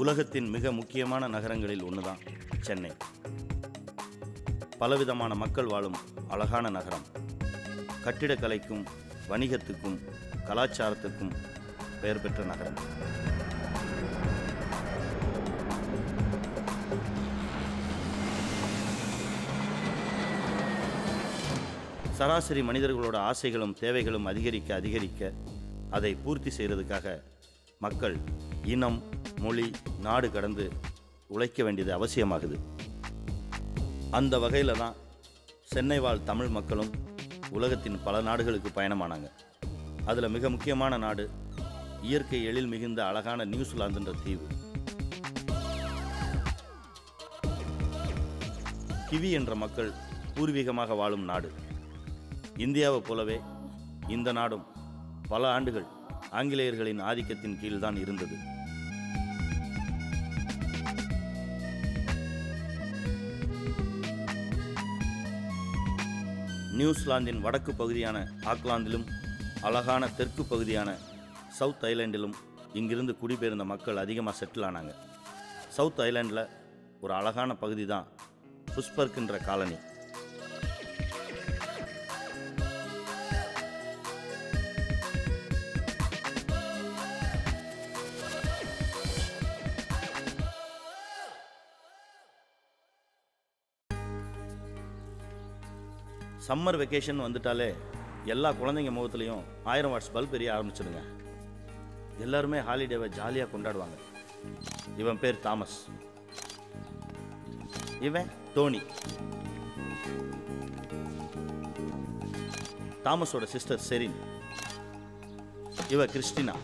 உலகத்தின் மிக முக்கியமான நகரங்களில் ஒன்றுதான் சென்னை பலவிதமான மக்கள் வாழும் அழகான நகரம் கட்டிடக்கலைக்கும் வணிகத்துக்கும் கலாச்சாரத்துக்கும் பெயர் பெற்ற நகரம் சராசரி மனிதர்களோட ஆசைகளும் தேவைகளும் அதிகரிக்க அதிகரிக்க அதை பூர்த்தி செய்கிறதுக்காக மக்கள் இனம் மொழி நாடு கடந்து உழைக்க வேண்டியது அவசியமாகுது அந்த வகையில் தான் சென்னை வாழ் தமிழ் மக்களும் உலகத்தின் பல நாடுகளுக்கு பயணமானாங்க அதில் மிக முக்கியமான நாடு இயற்கை எழில் மிகுந்த அழகான நியூசிலாந்துன்ற தீவு கிவி என்ற மக்கள் பூர்வீகமாக வாழும் நாடு இந்தியாவைப் போலவே இந்த நாடும் பல ஆண்டுகள் ஆங்கிலேயர்களின் ஆதிக்கத்தின் கீழ்தான் இருந்தது நியூசிலாந்தின் வடக்கு பகுதியான ஆக்லாந்திலும் அழகான தெற்கு பகுதியான சவுத் ஐலாண்டிலும் இங்கிருந்து குடிபெயர்ந்த மக்கள் அதிகமாக செட்டில் ஆனாங்க சவுத் ஐலாண்டில் ஒரு அழகான பகுதி தான் புஷ்பர்க்ன்ற காலனி சம்மர் வெக்கேஷன் வந்துட்டாலே எல்லா குழந்தைங்க முகத்துலேயும் ஆயிரம் வாட்ஸ் பல்ப் எரிய ஆரம்பிச்சிடுங்க எல்லாருமே ஹாலிடேவை ஜாலியாக கொண்டாடுவாங்க இவன் பேர் தாமஸ் இவன் டோனி தாமஸோட சிஸ்டர் செரின் இவ கிறிஸ்டினா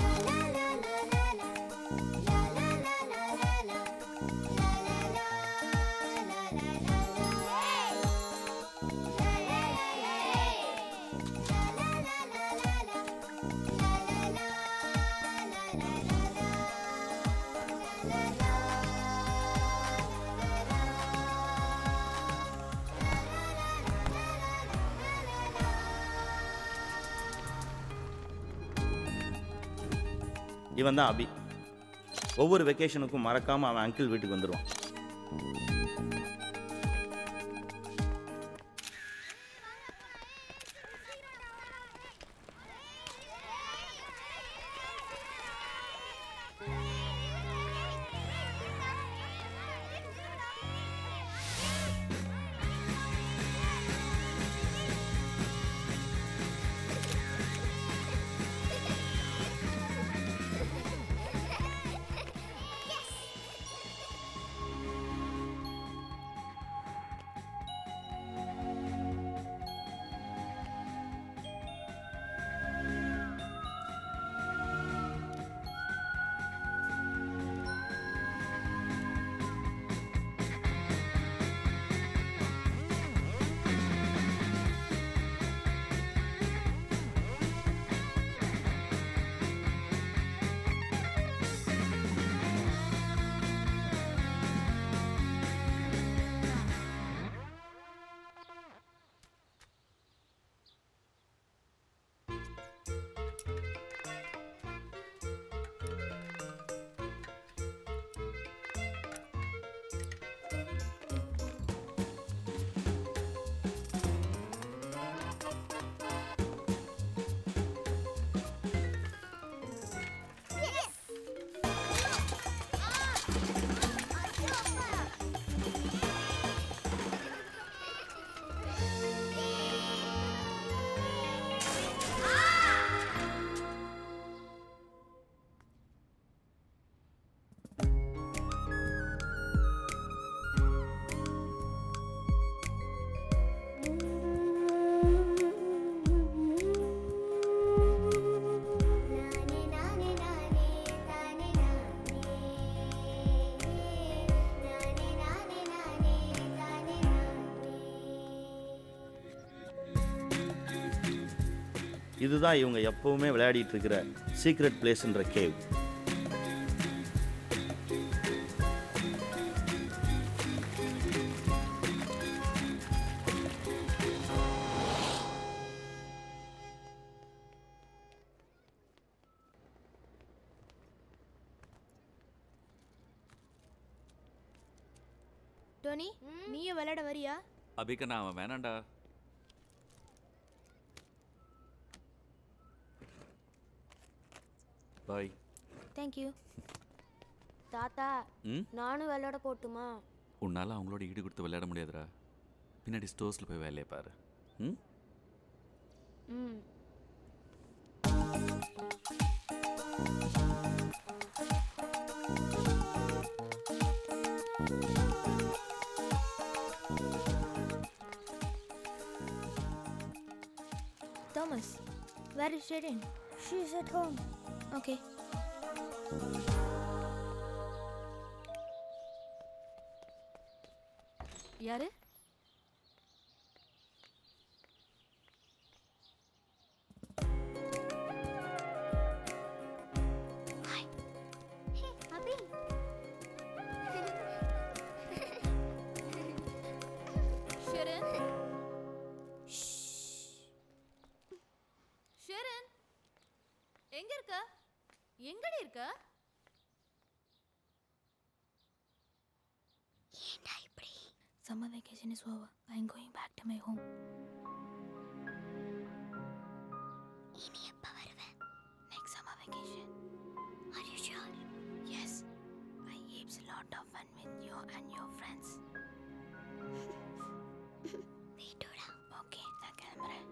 இவன் தான் அபி ஒவ்வொரு வெக்கேஷனுக்கும் மறக்காம அவன் அங்கிள் வீட்டுக்கு வந்துடுவான் இதுதான் இவங்க எப்பவுமே விளையாடிட்டு இருக்கிற சீக்ரெட் பிளேஸ்ன்ற கேவ் டோனி நீயும் விளையாட வரியா அபிகண்ணா அவன் வேணாண்டா பாய் தேங்க்யூ தாத்தா ம் நானும் விளையாட போட்டுமா உன்னால் அவங்களோட ஈடு கொடுத்து விளையாட முடியாதுடா பின்னாடி ஸ்டோர்ஸில் போய் வேலையை பாரு ம் ம் Thomas where is Sherin she is at home okay யாரு அபி ஷெரன் ஷெரன் எங்க இருக்க எங்கடி இருக்க Summer vacation is over. I'm going back to my home. இனி எப்ப வருவேன் Next summer vacation. Are you sure Yes. I heaps a lot of fun with you and your friends. வீட்டோடா Okay, நான் கிளம்புறேன்.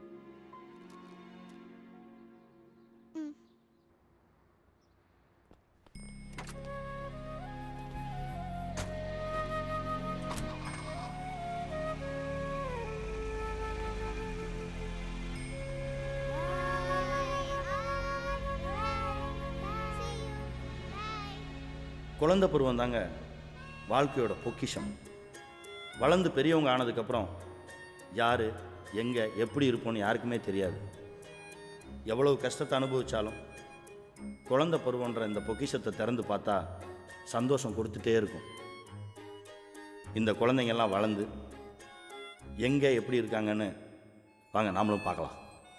குழந்தை பருவம் தாங்க வாழ்க்கையோட பொக்கிஷம் வளர்ந்து பெரியவங்க ஆனதுக்கப்புறம் யார் எங்கே எப்படி இருப்போம்னு யாருக்குமே தெரியாது எவ்வளவு கஷ்டத்தை அனுபவிச்சாலும் குழந்தை பருவன்ற இந்த பொக்கிஷத்தை திறந்து பார்த்தா சந்தோஷம் கொடுத்துட்டே இருக்கும் இந்த குழந்தைங்கெல்லாம் வளர்ந்து எங்கே எப்படி இருக்காங்கன்னு வாங்க நாமளும் பார்க்கலாம்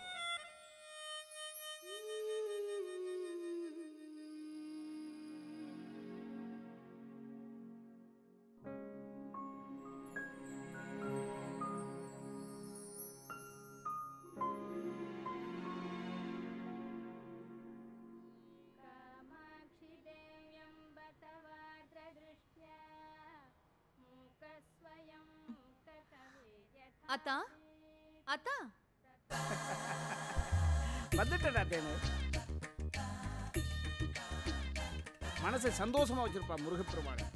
அத்தா அத்தா வந்துட்டடா தேனு மனசை சந்தோஷமா வச்சிருப்பா முருகப்பெருமான்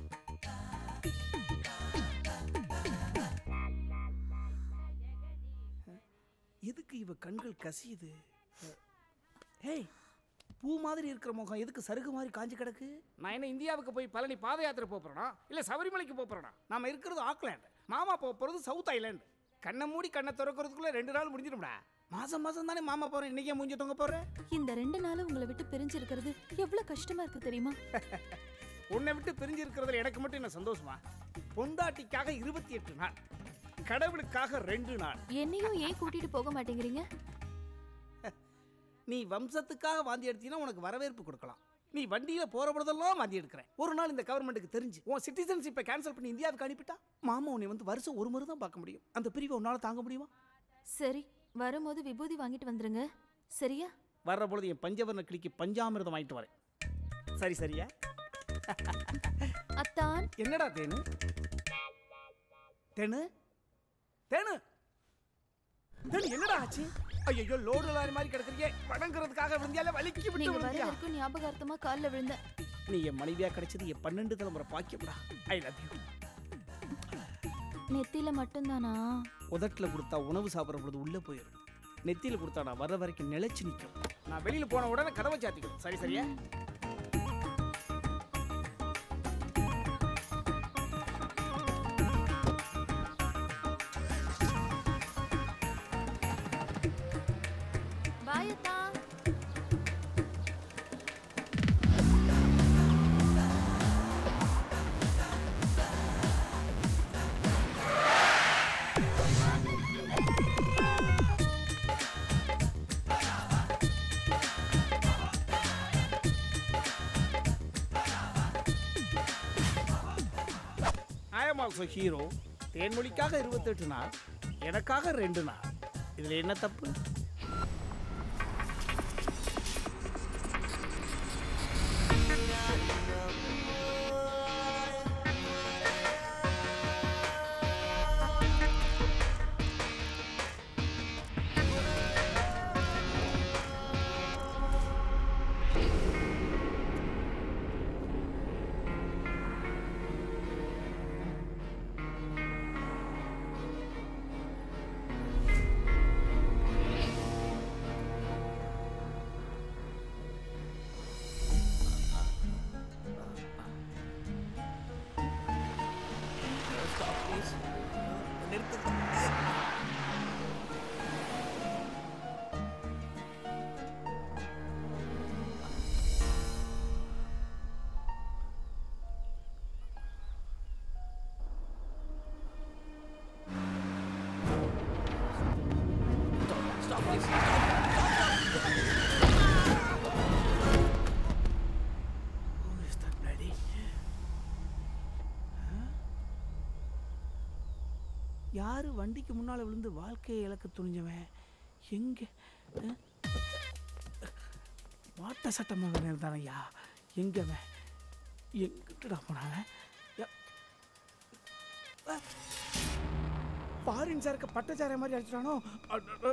எதுக்கு இவ கண்கள் கசியுது ஏய் பூ மாதிரி இருக்கிற முகம் எதுக்கு சருகு மாதிரி காஞ்சு கிடக்கு நான் என்ன இந்தியாவுக்கு போய் பழனி பாத யாத்திரை போக போறேனா இல்ல சபரிமலைக்கு போக போறேனா நாம இருக்கிறது ஆக்லாண்ட் மாமா போக போறது சவுத் ஐலாண்ட் கண்ணை மூடி கண்ணை திறக்கிறதுக்குள்ள ரெண்டு நாள் முடிஞ்சிடும்டா மாசம் மாசம் தானே மாமா போறேன் இன்னைக்கே மூஞ்சி தொங்க போறேன் இந்த ரெண்டு நாளும் உங்களை விட்டு பிரிஞ்சிருக்கிறது எவ்வளவு கஷ்டமா இருக்கு தெரியுமா உன்னை விட்டு பிரிஞ்சு இருக்கிறதுல எனக்கு மட்டும் என்ன சந்தோஷமா பொண்டாட்டிக்காக இருபத்தி எட்டு நாள் கடவுளுக்காக ரெண்டு நாள் என்னையும் ஏன் கூட்டிட்டு போக மாட்டேங்கிறீங்க நீ வம்சத்துக்காக வாந்தி எடுத்தீங்கன்னா உனக்கு வரவேற்பு கொடுக்கலாம் நீ வண்டியில போற பொழுதெல்லாம் வாந்தி எடுக்கிறேன் ஒரு நாள் இந்த கவர்மெண்ட்டுக்கு தெரிஞ்சு உன் சிட்டிசன்ஷிப்பை கேன்சல் பண்ணி இந்தியாவுக்கு அனுப்பிட்டா மாமா உன்னை வந்து வருஷம் ஒரு முறை தான் பார்க்க முடியும் அந்த பிரிவை உன்னால தாங்க முடியுமா சரி வரும்போது விபூதி வாங்கிட்டு வந்துருங்க சரியா வர்ற பொழுது என் பஞ்சவர்ண கிளிக்கு பஞ்சாமிர்தம் வாங்கிட்டு வரேன் சரி சரியா அத்தான் என்னடா தேனு தேனு தேனு தேனு என்னடா ஆச்சு ஐயோ லோடு லாரி மாதிரி கிடக்குறீங்க வணங்குறதுக்காக விழுந்தியால வலிக்கு விட்டு நீங்க வர விழுந்தியா வரைக்கும் ஞாபகார்த்தமா கால்ல விழுந்தேன் நீ என் மனைவியா கிடைச்சது என் பன்னெண்டு தலைமுறை பாக்கியம்டா ஐ லவ் யூ நெத்தியில மட்டும்தானா உதட்டுல கொடுத்தா உணவு சாப்பிட்ற பொழுது உள்ள போயிடும் நெத்தியில கொடுத்தா நான் வர்ற வரைக்கும் நிலைச்சு நிற்கும் நான் வெளியில போன உடனே கதவை சாத்திக்கணும் சரி சரியா பாய் அத்தா I am uh also hero தேன்மொழிக்காக இருபத்தெட்டு நாள் எனக்காக ரெண்டு நாள் இதில் என்ன தப்பு யாரு வண்டிக்கு முன்னால் விழுந்து வாழ்க்கையை இழக்க துணிஞ்சவன் எங்க அஹ்? வாட்ட சட்டம் மகன் இருந்தானையா எங்கவன் எங்கிட்டடா போனாவன் ஃபாரின் சரக்கு பட்டச்சாரை மாதிரி அடிச்சிட்டானோ அடடட.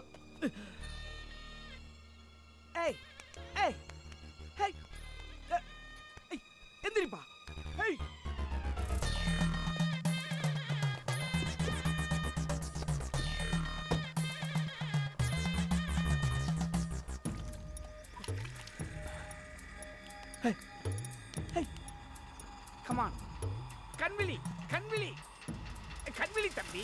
ஏய் ஏய் ஏய் ஏய், ஏய் எந்திரிப்பா ஏய் கமான் கண்விழி கண்விழி கண்விழி தம்பி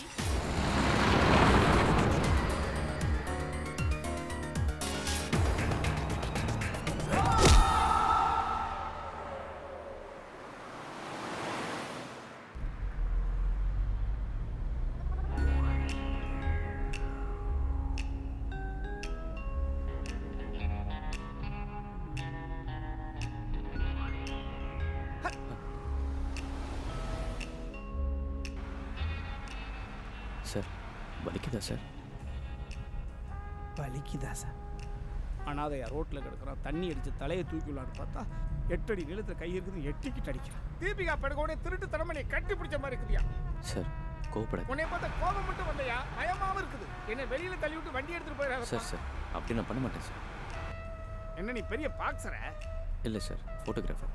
சார் வலிக்குதா சார் வலிக்குதா சார் அனாதையா ரோட்டில் கிடக்குறான் தண்ணி அடிச்சு தலையை தூக்கி விளான்னு பார்த்தா எட்டடி நிலத்தில் கை இருக்குது எட்டிக்கிட்டு அடிக்கிறான் தீபிகா படுகோட திருட்டு தலைமனை கட்டி பிடிச்ச மாதிரி இருக்குதியா சார் கோவப்படாது உன்னை பார்த்தா கோபம் மட்டும் வந்தையா பயமாவும் இருக்குது என்ன வெளியில தள்ளி விட்டு வண்டி எடுத்துட்டு சார் போயிடாத சார் அப்படி நான் பண்ண மாட்டேன் சார் என்ன நீ பெரிய பாக்ஸர இல்லை சார் ஃபோட்டோகிராஃபர்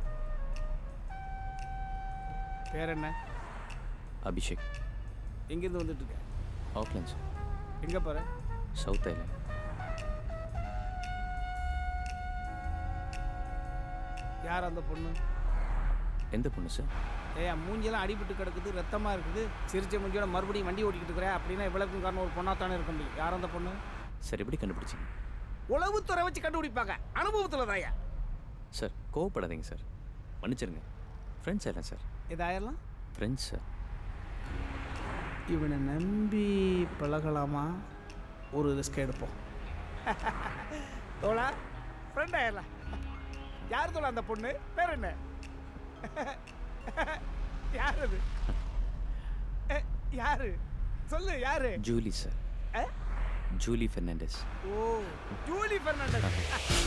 பேர் என்ன அபிஷேக் எங்கிருந்து வந்துட்டு இருக்க ஆக்லாண்ட் சார் எங்க போற சவுத் ஐலாண்ட் யார் அந்த பொண்ணு எந்த பொண்ணு சார் ஏய் மூஞ்செல்லாம் அடிபட்டு கிடக்குது ரத்தமா இருக்குது சிரிச்ச மூஞ்சியோட மறுபடியும் வண்டி ஓட்டிக்கிட்டு இருக்கிற அப்படின்னா இவ்வளவுக்கும் காரணம் ஒரு பொண்ணாத்தானே இருக்க முடியும் யார் அந்த பொண்ணு சார் எப்படி கண்டுபிடிச்சிங்க உளவுத்துறை வச்சு கண்டுபிடிப்பாங்க அனுபவத்தில் தாயா சார் கோவப்படாதீங்க சார் மன்னிச்சிருங்க ஃப்ரெண்ட்ஸ் ஆயிடலாம் சார் இதாயிரலாம் ஃப்ரெண்ட்ஸ் சார் இவனை நம்பி பழகலாமா ஒரு ரிஸ்க் எடுப்போம் தோழா ஃப்ரெண்ட் ஆயிடலாம் யார் தோழா அந்த பொண்ணு பேர் என்ன யார் அது ஏ, யாரு சொல்லு யாரு ஜூலி சார் ஆ? Julie Fernandes oh Julie Fernandes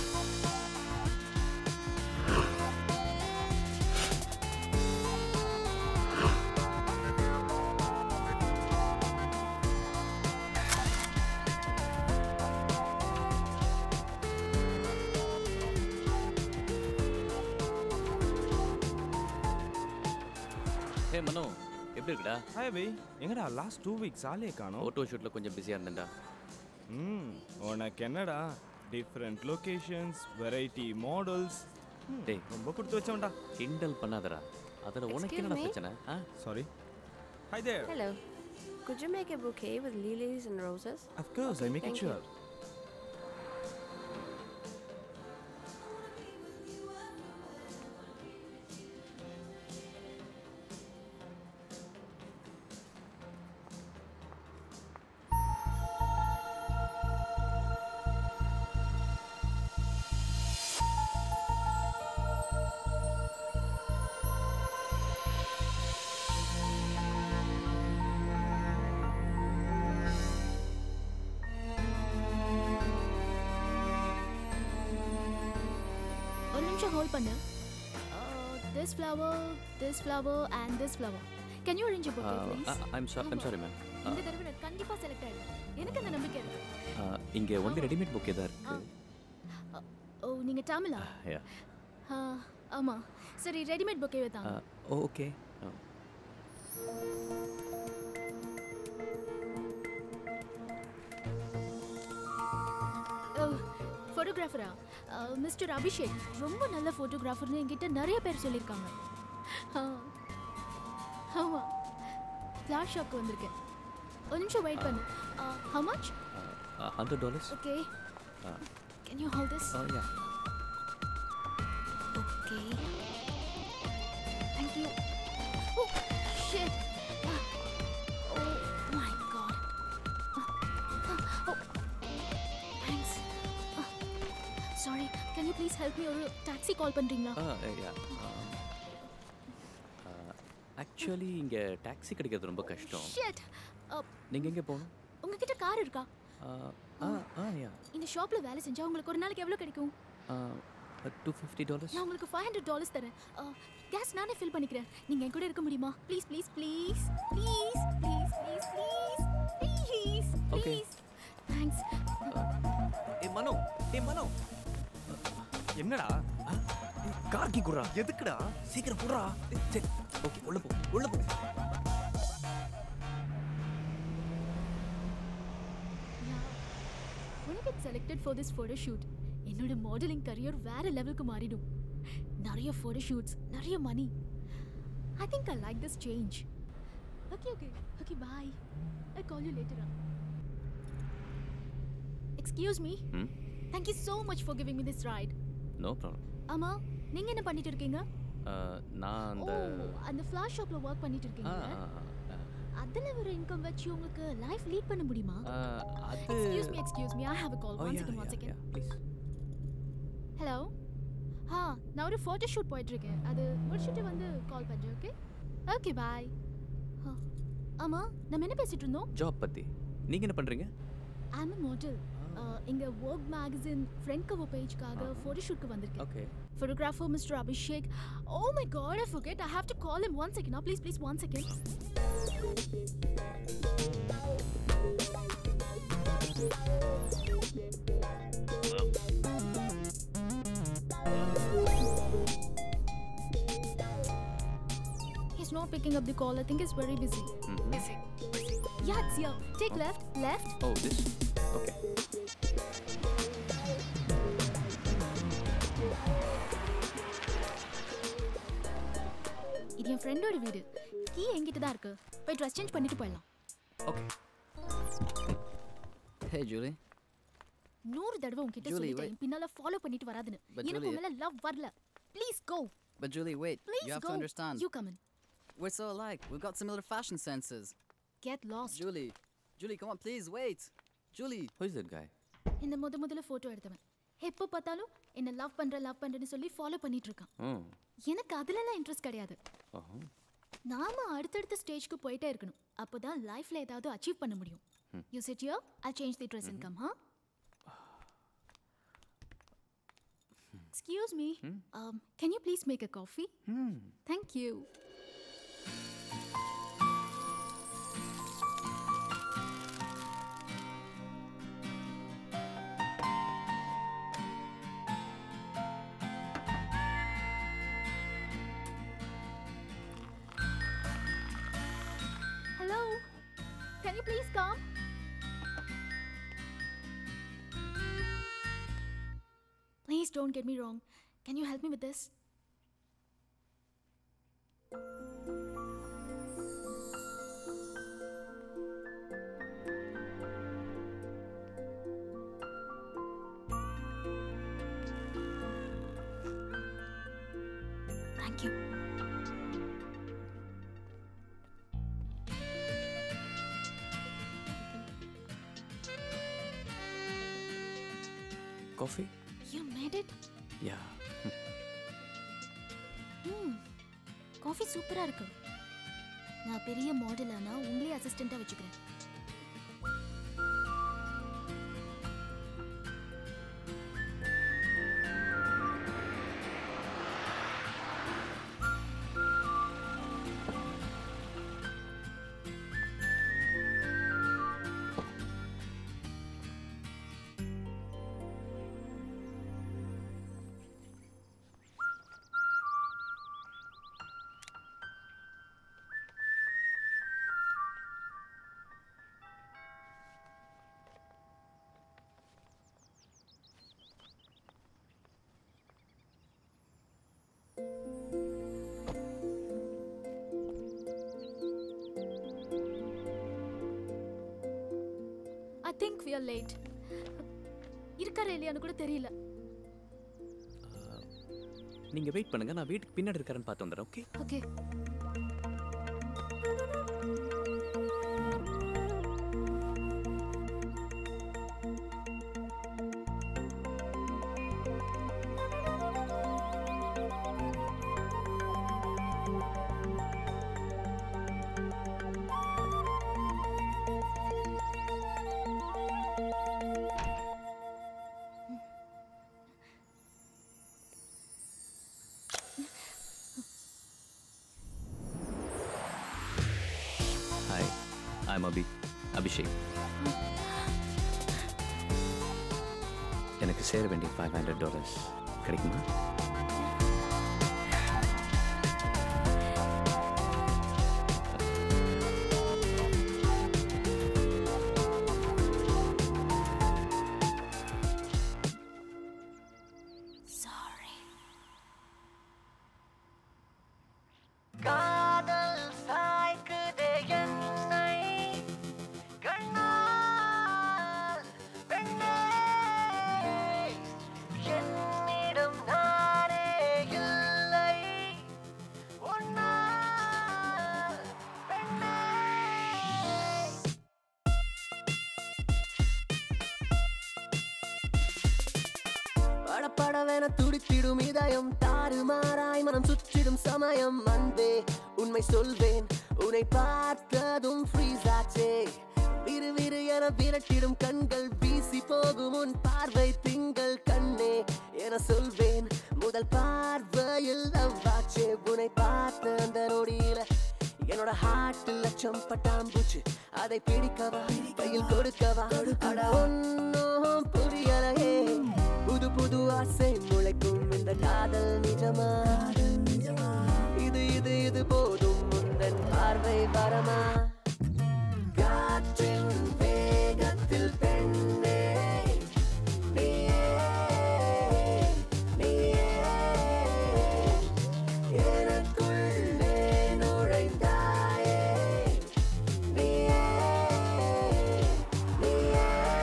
hey Mano எப்படி இருக்குடா ஹாய் பை எங்கடா லாஸ்ட் டூ வீக்ஸ் ஆளே காணோம் ஃபோட்டோ ஷூட்டில் கொஞ்சம் பிஸியாக இருந்தேன்டா ம் உனக்கு என்னடா டிஃப்ரெண்ட் லொகேஷன்ஸ் வெரைட்டி மாடல்ஸ் டேய் ரொம்ப கொடுத்து வச்சோம்டா கிண்டல் பண்ணாதடா அதில் உனக்கு Excuse என்னடா me? பிரச்சனை ah sorry hi there Hello. Could you make a bouquet with lilies and roses? Of course I make it thank you. Sure கொஞ்சம் ஹோல்ட் பண்ணு this flower this flower and this flower can you arrange a bouquet please I'm I'm sorry ma'am இந்த தடவை நான் கண்டிப்பா select ஆயிடுவேன் எனக்கு அந்த நம்பிக்கை இருக்கு இங்கே ஒன்லி ரெடிமேட் புக்கே தான் இருக்கு ஓ நீங்க தமிழா யா ஆ, ஆமா சரி ரெடிமேட் பொக்கேவே தான் ஓகே ஃபோட்டோகிராஃபரா மிஸ்டர் அபிஷேக் ரொம்ப நல்ல ஃபோட்டோகிராஃபர்னு என்கிட்ட நிறைய பேர் சொல்லியிருக்காங்க ஆ, ஆமா ஃப்ளாஷ் ஷாப்க்கு வந்திருக்கேன் ஒரு நிமிஷம் வெயிட் பண்ணு how much hundred dollars okay can you hold this yeah okay thank you oh shit oh my god oh thanks sorry can you please help me ஒரு டாக்ஸி கால் பண்ணுறீங்களா யா ஆக்சுவலி இங்கே taxi கிடைக்கிறது ரொம்ப கஷ்டம் shit நீங்கள் எங்கே போகணும் உங்ககிட்ட கார் இருக்கா Uh, ஆ ஆ யா இந்த ஷாப்பில் வேலை செஞ்சா உங்களுக்கு ஒரு நாளைக்கு எவ்வளோ கிடைக்கும் டூ ஃபிஃப்டி டாலர்ஸ் நான் உங்களுக்கு ஃபைவ் ஹண்ட்ரட் டாலர்ஸ் தரேன் கேஸ் நானே ஃபில் பண்ணிக்கிறேன் நீங்கள் என் கூட இருக்க முடியுமா please please please please please please please please Okay. Please thanks ஏ மனோ ஏ மனோ என்னடா கார் கீ குடுறா எதுக்குடா சீக்கிரம் குடுறா சரி ஓகே உள்ள போ உள்ள போ when I get selected for this photo shoot என்னோட மாடலிங் கரியர் வேற லெவலுக்கு மாறிடும் நிறைய ஃபோட்டோ ஷூட்ஸ் நிறைய money I think I like this change okay okay okay bye I call you later excuse me hmm thank you so much for giving me this right no problem ஆமா நீங்க என்ன பண்ணிட்டு இருக்கீங்க நான் ஓ அந்த அந்த flash ஷாப்ல ஒர்க் பண்ணிட்டு ஆ இருக்கீங்க ஆ, ஆ, அதுல ஒரு இன்கம் வச்சு உங்களுக்கு லைஃப் லீட் பண்ண முடியுமா ஆ, அது excuse me excuse me I have a call Oh, one yeah, second one yeah, second yeah, please. Hello ஆ நான் ஒரு ஃபோட்டோ ஷூட் போயிட்டுருக்கேன் அது முடிச்சுட்டு வந்து கால் பண்ணுறேன் ஓகே ஓகே பாய் ஆமாம் நம்ம என்ன பேசிட்டு இருந்தோம் ஜாப் பற்றி நீங்கள் என்ன பண்ணுறீங்க ஐம் அ மாடல் இங்கே ஒர்க் மேகசின் ஃப்ரண்ட் கவர் பேஜ்க்காக ஃபோட்டோ ஷூட்க்கு வந்திருக்கேன் okay photographer mister Abhishek oh my god I forget I have to call him one second please please one second He's not picking up the call. I think he's very busy. Mhm. Yeah, it's here. Take left, left. Oh, this? Okay. இது என் ஃப்ரெண்டோட வீடு key என்கிட்ட தான் இருக்கு போய் dress change பண்ணிட்டு போயிடலாம் Okay. Hey, Julie. நூறு தடவை உன்கிட்ட Julie, சொல்லிட்டேன் என் பின்னால ஃபாலோ பண்ணிட்டு வராதுன்னு But எனக்கு Julie- உன் மேல லவ் வரல please go But Julie, wait. Please you have go to understand. You come in We're so alike. We've got similar fashion senses. Get lost Julie. Julie, come on, please, wait. Julie. Who is that guy? இந்த முத முதல்ல photo எடுத்தவன் எப்போ பார்த்தாலும் என்ன love பண்ற love பண்றேன்னு சொல்லி ஃபாலோ பண்ணிட்டு இருக்கான் Oh. எனக்கு அதுலலாம் இன்ட்ரெஸ்ட் கிடையாது Uh-huh. நாம அடுத்தடுத்த ஸ்டேஜ்க்கு போயிட்டே இருக்கணும் அப்போதான் லைஃப்ல ஏதாவது அச்சீவ் பண்ண முடியும் you set you I change the dress income ஹா excuse me can you please make a coffee Hmm. Thank you Hello? Can you please come? Please don't get me wrong. Can you help me with this? Thank you. Coffee? You made it? Yeah. ம் coffee சூப்பரா இருக்கு நான் பெரிய model ஆனா உங்களே அசிஸ்டண்டா வச்சுக்கிறேன் think we are late இருக்காரா இல்லையான்னு கூட தெரியல நீங்க வெயிட் பண்ணுங்க நான் வீட்டுக்கு பின்னாடி இருக்காருன்னு பார்த்து வந்துடுறேன் okay okay hi I'm Abhi Abhishek எனக்கு சேர வேண்டிய ஃபைவ் ஹண்ட்ரட் டாலர்ஸ் கிடைக்குமா Sorry. காதல் சாய்க்குதே என்னை கண்ணால் பெண்ணே என்னிடம் நானே இல்லை உன்னால் பெண்ணே படபடவென துடித்திடும் இதயம் தாறுமாறாய் மனம் சுற்றிடும் சமயம் அன்பே உண்மை சொல்வேன் உன்னை பார்த்ததும் ஃப்ரீஸ் ஆச்சே விறு விறு என விரட்டிடும் கண்கள் வீசி போகும் உன் பார்வை திங்கள் கண்ணே என சொல்வேன் முதல் பார்வையில் அவ்வாச்சே உன்னை பார்த்த அந்த நொடியில என்னோட ஹார்ட் லட்சம் பட்டாம்பூச்சு அதை பிடிக்கவா கையில் கொடுக்கவா அட ஒன்னும் புரியலையே புது புது ஆசை முளைக்கும் இந்த காதல் நிஜமா இது இது இது போதும் முந்தன் பார்வை வரமா காற்றின் வேகத்தில் பெண்ணே நீயே நீயே எனக்குள்ளே நுழைந்தாயே நீயே நீயே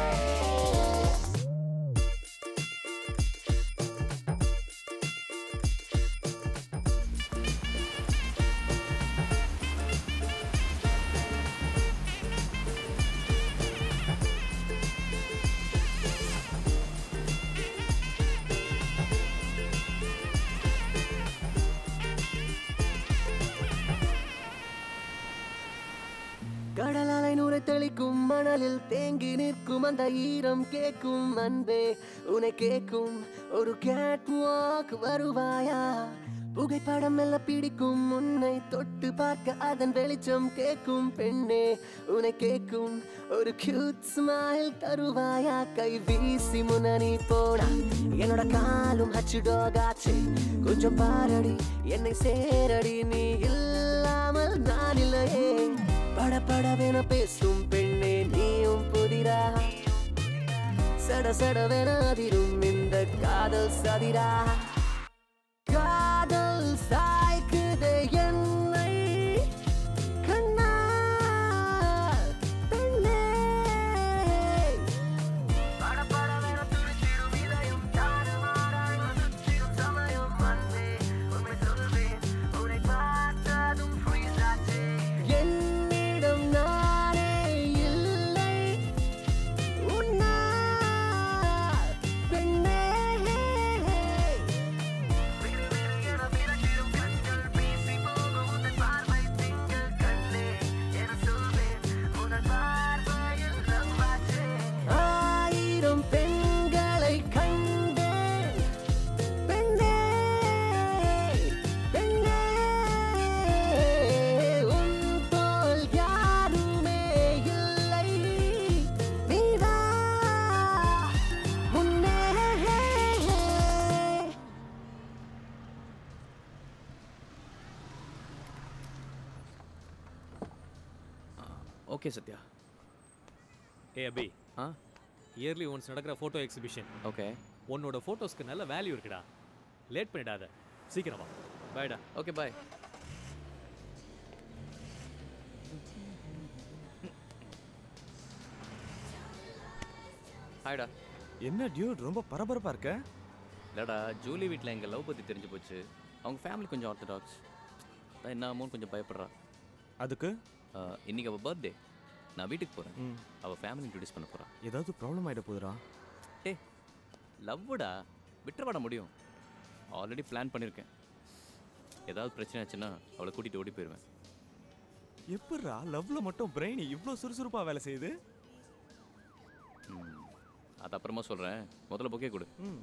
கடலாலை நூரை தெளிக்கும் மணலில் தேங்கி நிற்கும் அந்த ஈரம் கேட்கும் அன்பே உன்னை கேட்கும் ஒரு கேட் வாக் வருவாயா புகைப்படம் மெல்ல பிடிக்கும் உன்னை தொட்டு பார்க்க அதன் வெளிச்சம் கேட்கும் பெண்ணே உன்னை கேட்கும் ஒரு கியூட் ஸ்மைல் தருவாயா கை வீசி முன்னணி போனா என்னோட காலும் ஹச்சு டாகாச்சு கொஞ்சம் பாரடி என்னை சேரடி நீ இல்லாமல் நான் இல்லையே படபடவென பேசும் பெண்ணே நீயும் புதிரா சட சடவென அதிரும் இந்த காதல் சதிரா காதல் சாய்க்குதே என்னை கண்ணா பெண்ணே படபடவென துடித்திடும் இதயம் தாறுமாறாய் சுற்றிடும் சமயம் அன்பே உண்மை சொல்வேன் உன்னை பார்த்ததும் freeze ஆச்சே என்னிடம் நானே இல்லை உன்னால் பெண்ணே ஆயிரம் பெண்களை கண்டேன் பெண்ணே பெண்ணே உன் போல் யாருமே இல்லை நீதா முன்னே ஓகே சத்யா ஏ அபி ஆ இயர்லி ஒன்ஸ் நடக்கிற ஃபோட்டோ எக்ஸிபிஷன் ஓகே உன்னோட ஃபோட்டோஸ்க்கு நல்ல வேல்யூ இருக்குடா லேட் பண்ணிடாத சீக்கிரமா பாய்டா ஓகே பாய் ஹாய்டா என்ன டியூட் ரொம்ப பரபரப்பா இருக்க இல்லடா ஜூலி வீட்டில் எங்கள் லவ் பற்றி தெரிஞ்சு போச்சு அவங்க ஃபேமிலி கொஞ்சம் ஆர்த்தடாக்ஸ் அதான் என்ன அமௌண்ட் கொஞ்சம் பயப்படுறா அதுக்கு இன்னைக்கு அவள் பர்த்டே நான் வீட்டுக்கு போகிறேன் ம். அவள் ஃபேமிலி இன்ட்ரடியூஸ் பண்ண போகிறான் ஏதாவது ப்ராப்ளம் ஆயிட போகுதுடா டே லவ்வுடா விட்டுறவாட முடியும் ஆல்ரெடி பிளான் பண்ணியிருக்கேன் ஏதாவது பிரச்சனை ஆச்சுன்னா அவளை கூட்டிகிட்டு ஓடி போயிடுவேன் எப்படிரா லவ்ல மட்டும் பிரெயின் இவ்வளோ சுறுசுறுப்பா வேலை செய்யுது ம், அது அப்புறமா சொல்கிறேன் முதல்ல பொக்கே கொடு ம்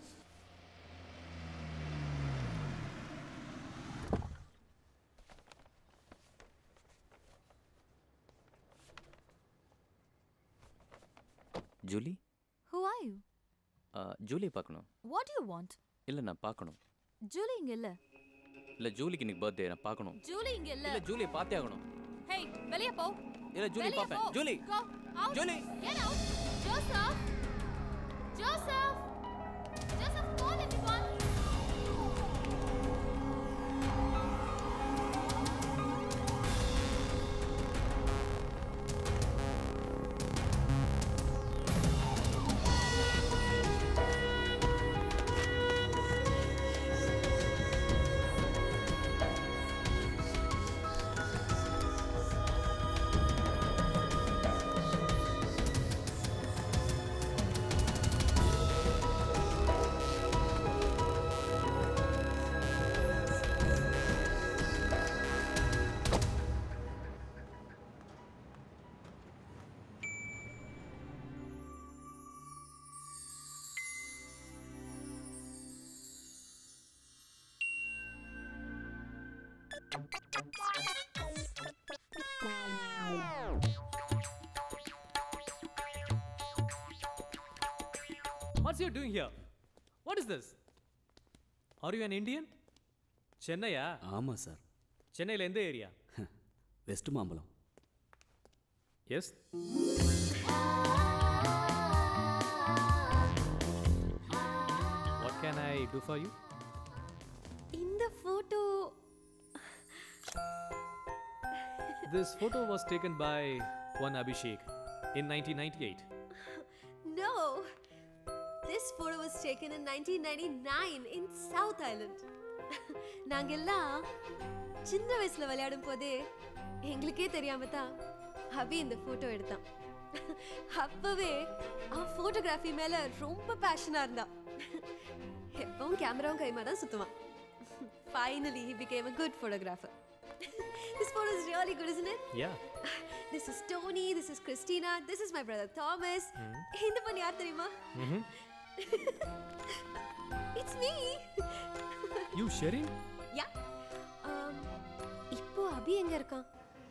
ஜூலி Who are you? ஜூலியை பார்க்கணும் What do you want? இல்லை நான் பார்க்கணும் ஜூலி இங்க இல்ல இல்லை ஜூலிக்கு இன்னைக்கு பர்த்டே நான் பார்க்கணும் ஜூலி இங்க இல்ல இல்லை ஜூலியை பார்த்தே ஆகணும் ஹே வெளிய போ இல்லை ஜூலி வெளிய பார்ப்பேன் போ. Julie Go out. Julie Get out. Joseph. Joseph. Joseph, call anyone. What's you doing here? What is this? Are you an Indian? சென்னையா ஆமாம் சார் சென்னையில் எந்த area west Mambalam yes what can I do for you இந்த photo This photo was taken by one Abhishek in 1998. No. This photo was taken in 1999 in South Island. நாங்கெல்லாம் சின்ன வயசுல விளையாடும் போதே எங்களுக்கே தெரியாம தான் அபி இந்த போட்டோ எடுத்தான் அப்பவே அவன் ஃபோட்டோகிராஃபி மேல ரொம்ப பேஷனா இருந்தான் எப்பவும் கேமராவும் கைமா தான் சுத்துவான் finally he became a good photographer this photo is really good isn't it Yeah. this is Tony this is Christina this is my brother Thomas இந்த பொண்ணு யார் தெரியுமா Mm-hmm. it's me You sharing? Yeah um, இப்போ அபி எங்க இருக்கான்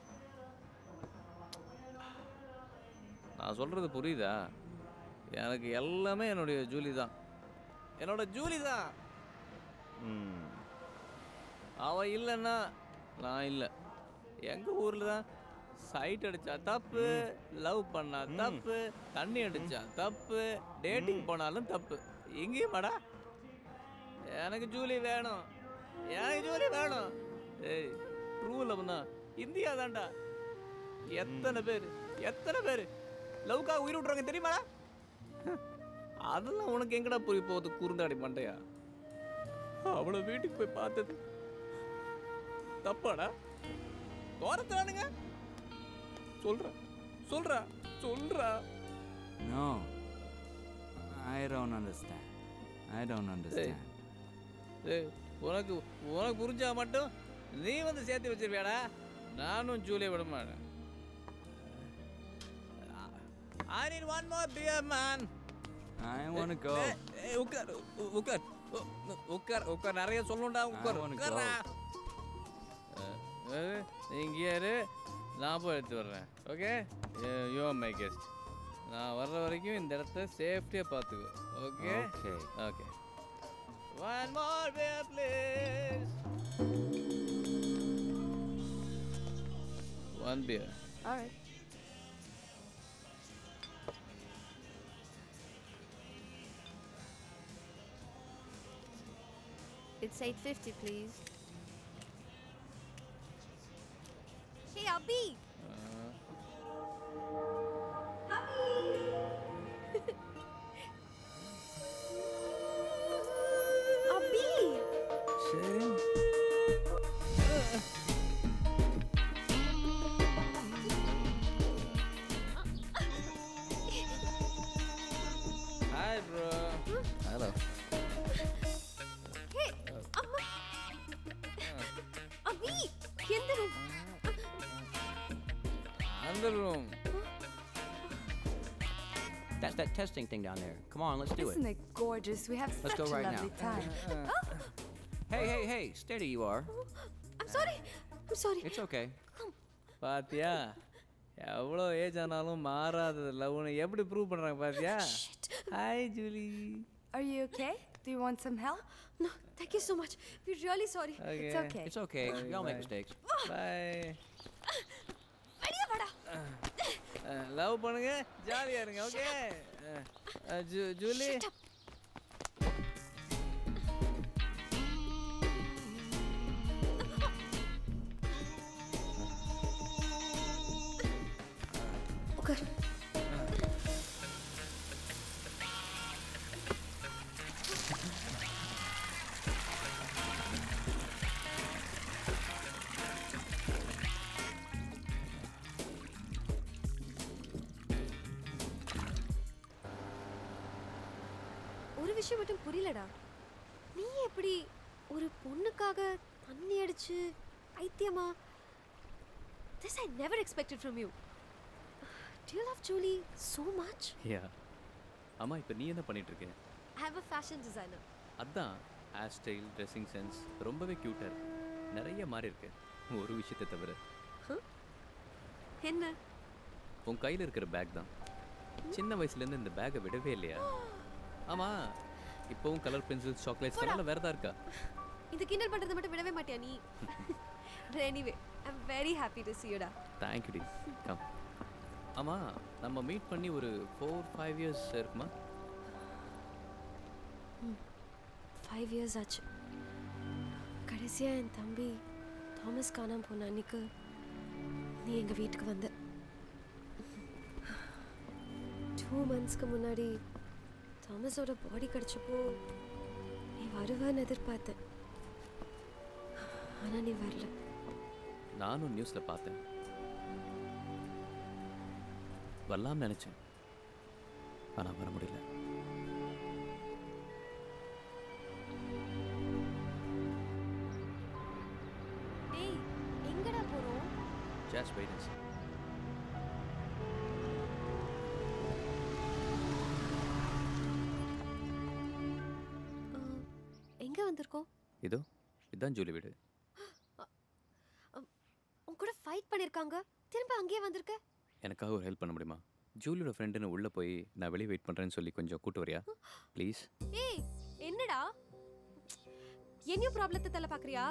நான் சொல்கிறது புரியுதா எனக்கு எல்லாமே என்னுடைய ஜூலி தான் என்னோட ஜூலி தான் ம். அவ இல்லைன்னா நான் இல்லை எங்கள் ஊரில் தான் சைட் அடிச்சா தப்பு லவ் பண்ணா தப்பு தண்ணி அடிச்சா தப்பு டேட்டிங் போனாலும் தப்பு இங்கேயும் மாடா எனக்கு ஜூலி வேணும் எனக்கு ஜூலி வேணும் ஏய் ட்ரூ லவ்னா இந்தியா தான்டா எத்தனை பேர் எத்தனை பேர் லவ்க்காக உயிர் விட்றாங்க தெரியுமாடா அதெல்லாம் உனக்கு எங்கடா புரிய போகுது குறுந்தாடி மண்டையா அவளை வீட்டுக்கு போய் பார்த்தது தப்பாடா தோரத்துறானுங்க சொல்றா சொல்றா சொல்றா no I don't understand I don't understand ஏய் உனக்கு உனக்கு புரிஞ்சா மட்டும் நீ வந்து சேர்த்து வச்சிருவியாடா நானும் ஜூலியை விட மாட்டேன் I need one more beer, man. I wanna go. ஏய், ஏய், உட்கார் உ- உட்கார் உ- உட்கார் உட்கார் நிறைய சொல்லணும்டா உட்கார் wanna உட்கார்றா இங்கே இரு நான் போய் எடுத்து வர்றேன் ஓகே யூ மை கெஸ்ட் நான் வர்ற வரைக்கும் இந்த இடத்த சேஃப்டியாக பார்த்துக்கோ okay Okay. Okay one more beer please one beer all right It's 850 please. Hey Abhi! the room. That's that testing thing down there. Come on, let's do Isn't it. it gorgeous? We have Let's such go a right lovely now. time. Hey, hey, hey, steady you are. I'm sorry. I'm sorry. It's okay. பாத்தியா எவ்வளோ age ஆனாலும் மாறாதது லவ்னு எப்படி prove பண்ணுறாங்க பாத்தியா hi Julie Are you okay? Do you want some help? No, thank you so much. We're really sorry. It's okay. It's okay. We all make mistakes. Bye வெளியே வாடா லவ் பண்ணுங்க ஜாலியா இருங்க ஓகே ஜூலி உட்கார் ஒரு விஷயம் மட்டும் புரியலடா நீ எப்படி ஒரு பொண்ணுக்காக தண்ணி அடிச்சு பைத்தியமா this I never expected from you do you love Julie so much யா ஆமாம் இப்போ நீ என்ன பண்ணிட்டு இருக்க I have a fashion designer அதான் ஹேர் ஸ்டைல் ட்ரெஸ்ஸிங் சென்ஸ் ரொம்பவே க்யூட்டாக இருக்கு நிறைய மாறி இருக்கு ஒரு விஷயத்தை தவிர என்ன உன் கையில் இருக்கிற பேக் தான் சின்ன வயசுலேருந்து இந்த பேக்கை விடவே இல்லையா ஆமாம் இப்போவும் கலர் பென்சில் சாக்லேட்ஸ் எல்லாம் வேறு தான் இருக்கா இந்த கிண்டல் பண்றதை மட்டும் விடவே மாட்டியா நீ anyway I am very happy to see you டா தேங்க்யூ டி கம் ஆமாம் நம்ம மீட் பண்ணி ஒரு ஃபோர் ஃபைவ் இயர்ஸ் இருக்குமா ஃபைவ் இயர்ஸ் ஆச்சு கடைசியாக என் தம்பி தாமஸ் காணாம போன அன்னைக்கு நீ எங்கள் வீட்டுக்கு வந்த டூ மந்த்ஸ்க்கு முன்னாடி தாமஸோட பாடி கிடச்சப்போ நீ வருவான்னு எதிர்பார்த்தேன் ஆனால் நீ வரல நானும் நியூஸில் பார்த்தேன் வரலாம்னு நினச்சேன் ஆனால் வர முடியல டேய் எங்கடா போகிறோம் ஜாஸ்ட் வெயிட் எங்கே வந்திருக்கோம் இதோ இதுதான் ஜூலி வீடு உன் கூட ஃபைட் பண்ணியிருக்காங்க திரும்ப அங்கேயே வந்திருக்க எனக்காக ஒரு ஹெல்ப் பண்ண முடியுமா ஜூலியோட ஃப்ரெண்டுன்னு உள்ளே போய் நான் வெளியே வெயிட் பண்ணுறேன்னு சொல்லி கொஞ்சம் கூட்டு வரியா ப்ளீஸ் ஏய் என்னடா என்னையும் ப்ராப்ளத்தை தள்ள பார்க்குறியா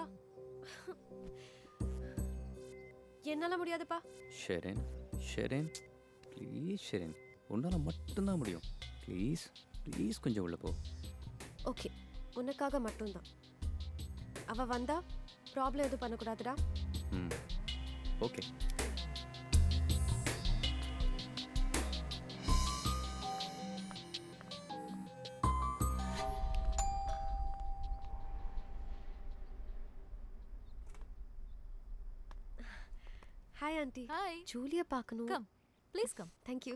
என்னால முடியாதுப்பா ஷெரேன் ஷெரேன் ப்ளீஸ் ஷெரேன் உன்னால் மட்டும்தான் முடியும் ப்ளீஸ் ப்ளீஸ் கொஞ்சம் உள்ளே போ ஓகே உனக்காக மட்டும்தான் அவ வந்தா ப்ராப்ளம் எதுவும் பண்ணக்கூடாதுடா ம் ஓகே ஹாய் ஆண்டி ஹாய் ஜூலியை பார்க்கணும் கம் ப்ளீஸ் கம் தேங்க்யூ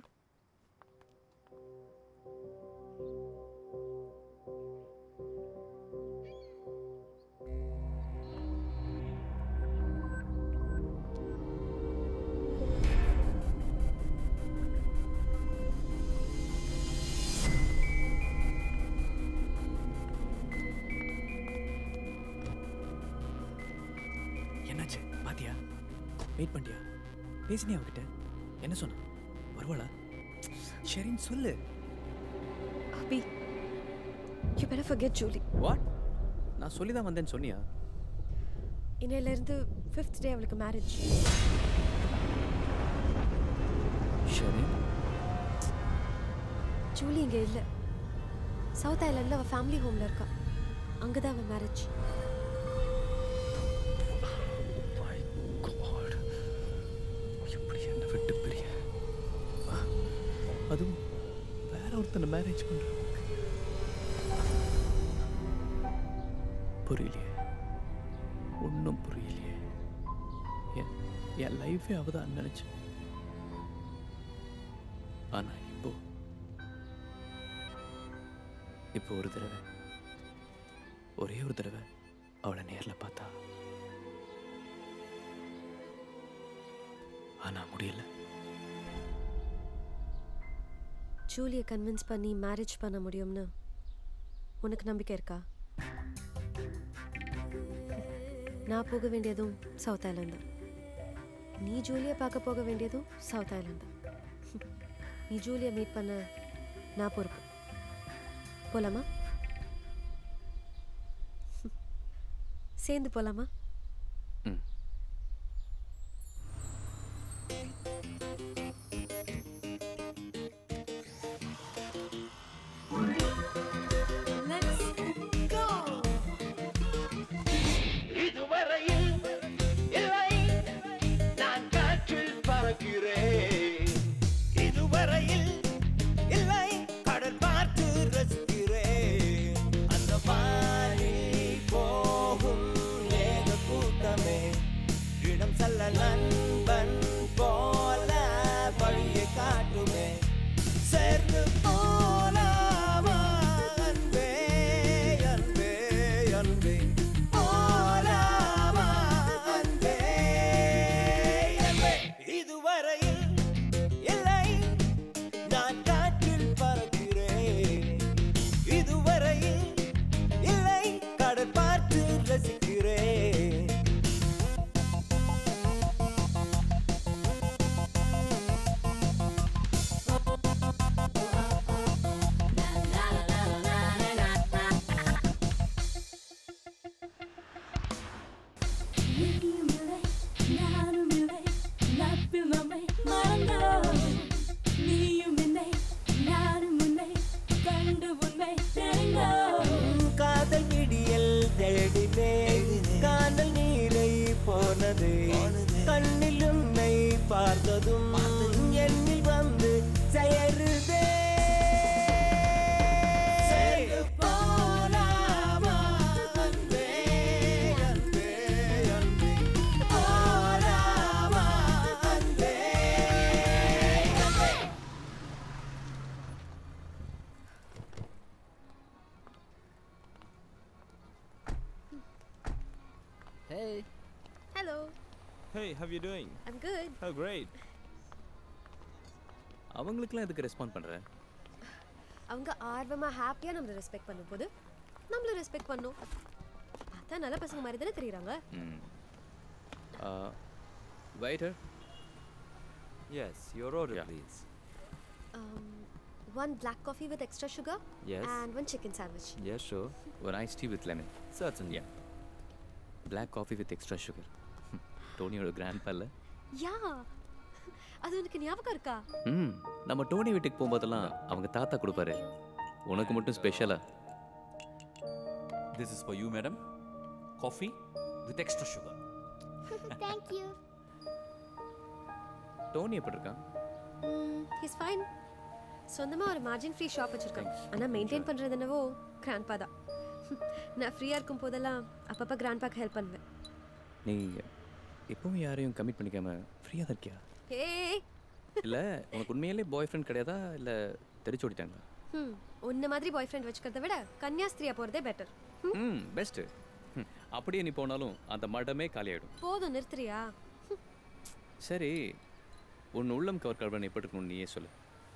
என்னாச்சு பாத்தியா வெயிட் பண்ணியா பேசினியா அவகிட்ட என்ன சொன்ன வருவாளா சரின்னு சொல்லு Abhi you better forget Julie what நான் சொல்லி தான் வந்தேன்னு சொன்னியா இன்னையிலேருந்து ஃபிஃப்த் டே அவளுக்கு மேரேஜ் ஷெரேன் ஜூலி இங்கே இல்லை சவுத் ஐலாண்டில் அவள் ஃபேமிலி ஹோமில் இருக்கா அங்கே தான் அவள் மேரேஜ் எப்படி என்ன விட்டு பிரிய அதுவும் வேற ஒருத்தனை மேரேஜ் பண்ற புரியலையே ஒன்றும் புரியலையே என் என் லைஃபே அவதான் நினைச்சேன் ஆனா இப்போ இப்போ ஒரு தடவை ஒரே ஒரு தடவை அவளை நேர்ல பார்த்தா ஆனா முடியல ஜூலியை கன்வின்ஸ் பண்ணி மேரேஜ் பண்ண முடியும்னு உனக்கு நம்பிக்கை இருக்கா நான் போக வேண்டியதும் சவுத் ஐலாண்ட் தான் நீ ஜூலியை பார்க்க போக வேண்டியதும் சவுத் ஐலாண்ட் தான் நீ ஜூலியை மீட் பண்ண நான் பொறுப்பு போலாமா சேர்ந்து போலாமா இதுவரையில் இல்லை நான் காற்றில் பறக்கிறேன் இதுவரையில் இல்லை கடல் பார்த்து ரசிக்கிறேன் அந்த வானில் போகும் மேக கூட்டமே இடம் செல்ல நண்பன் போல வழியை காட்டுமே சேர்ந்து போலாமா அன்பே அன்பே அன்பே போலாமா அன்பே அன்பே இதுவரையில் இல்லை நான் காற்றில் பறக்கிறேன் இதுவரையில் இல்லை கடல் பார்த்து ரசிக்கிறேன் காதல் விடியல் தேடினேன் காதல் நீரை போனது கண்ணில் உன்னை பார்த்ததும் என்னில் வந்து செயருதே சேர்ந்து போலாமா அன்பே, அன்பே, அன்பே. போலாமா அன்பே, அன்பே. Hey. Hello. Hey, how you doing? I'm good. Oh, great. அவங்களுக்குலாம் எதுக்கு ரெஸ்பாண்ட் பண்ற அவங்க ஆர்வமா ஹாப்பியா நம்மள ரெஸ்பெக்ட் பண்ணும்போது நம்மள ரெஸ்பெக்ட் பண்ணும் பார்த்தா நல்ல பசங்க மாதிரி தானே தெரியுறாங்க ம் waiter Yes, your order, please. one black coffee with extra sugar Yes. and one chicken sandwich Yes, sure. ஒரு ice tea with lemon Certainly. Yeah. Black coffee with extra sugar. டோனியோட கிராண்ட் பால்ல யா அது உனக்கு ஞாபகம் இருக்கா ம் நம்ம டோனி வீட்டுக்கு போகும்போதெல்லாம் அவங்க தாத்தா கொடுப்பாரு உனக்கு மட்டும் ஸ்பெஷலா This is for you, madam. Coffee with extra sugar. Thank you. Dhoni எப்படி இருக்கான் ஹிஸ் ஃபைன் சொந்தமா ஒரு மார்ஜின் ஃப்ரீ ஷாப் வச்சிருக்கேன் ஆனா மெயின்டைன் பண்றது என்னவோ கிராண்ட்பா தான் நான் ஃப்ரீயா இருக்கும் போதெல்லாம் அப்பப்ப கிராண்ட்பாக்கு ஹெல்ப் பண்ணுவேன் நீ எப்பவும் யாரையும் கமிட் பண்ணிக்காம ஃப்ரீயாக தான் இருக்கியா ஹே இல்லை உனக்கு உண்மையிலே பாய் ஃப்ரெண்ட் கிடையாதா இல்லை தெரிச்சு ஓடிட்டாங்களா ம் உன்ன மாதிரி பாய் ஃப்ரெண்ட் வச்சுக்கிறத விட கன்னியாஸ்திரியா போறதே பெட்டர் ம் பெஸ்ட்டு அப்படியே நீ போனாலும் அந்த மடமே காலியாயிடும் போதும் நிறுத்துறியா சரி உன் உள்ளம் கவர் கல்வன் எப்படி இருக்கணும்னு நீயே சொல்லு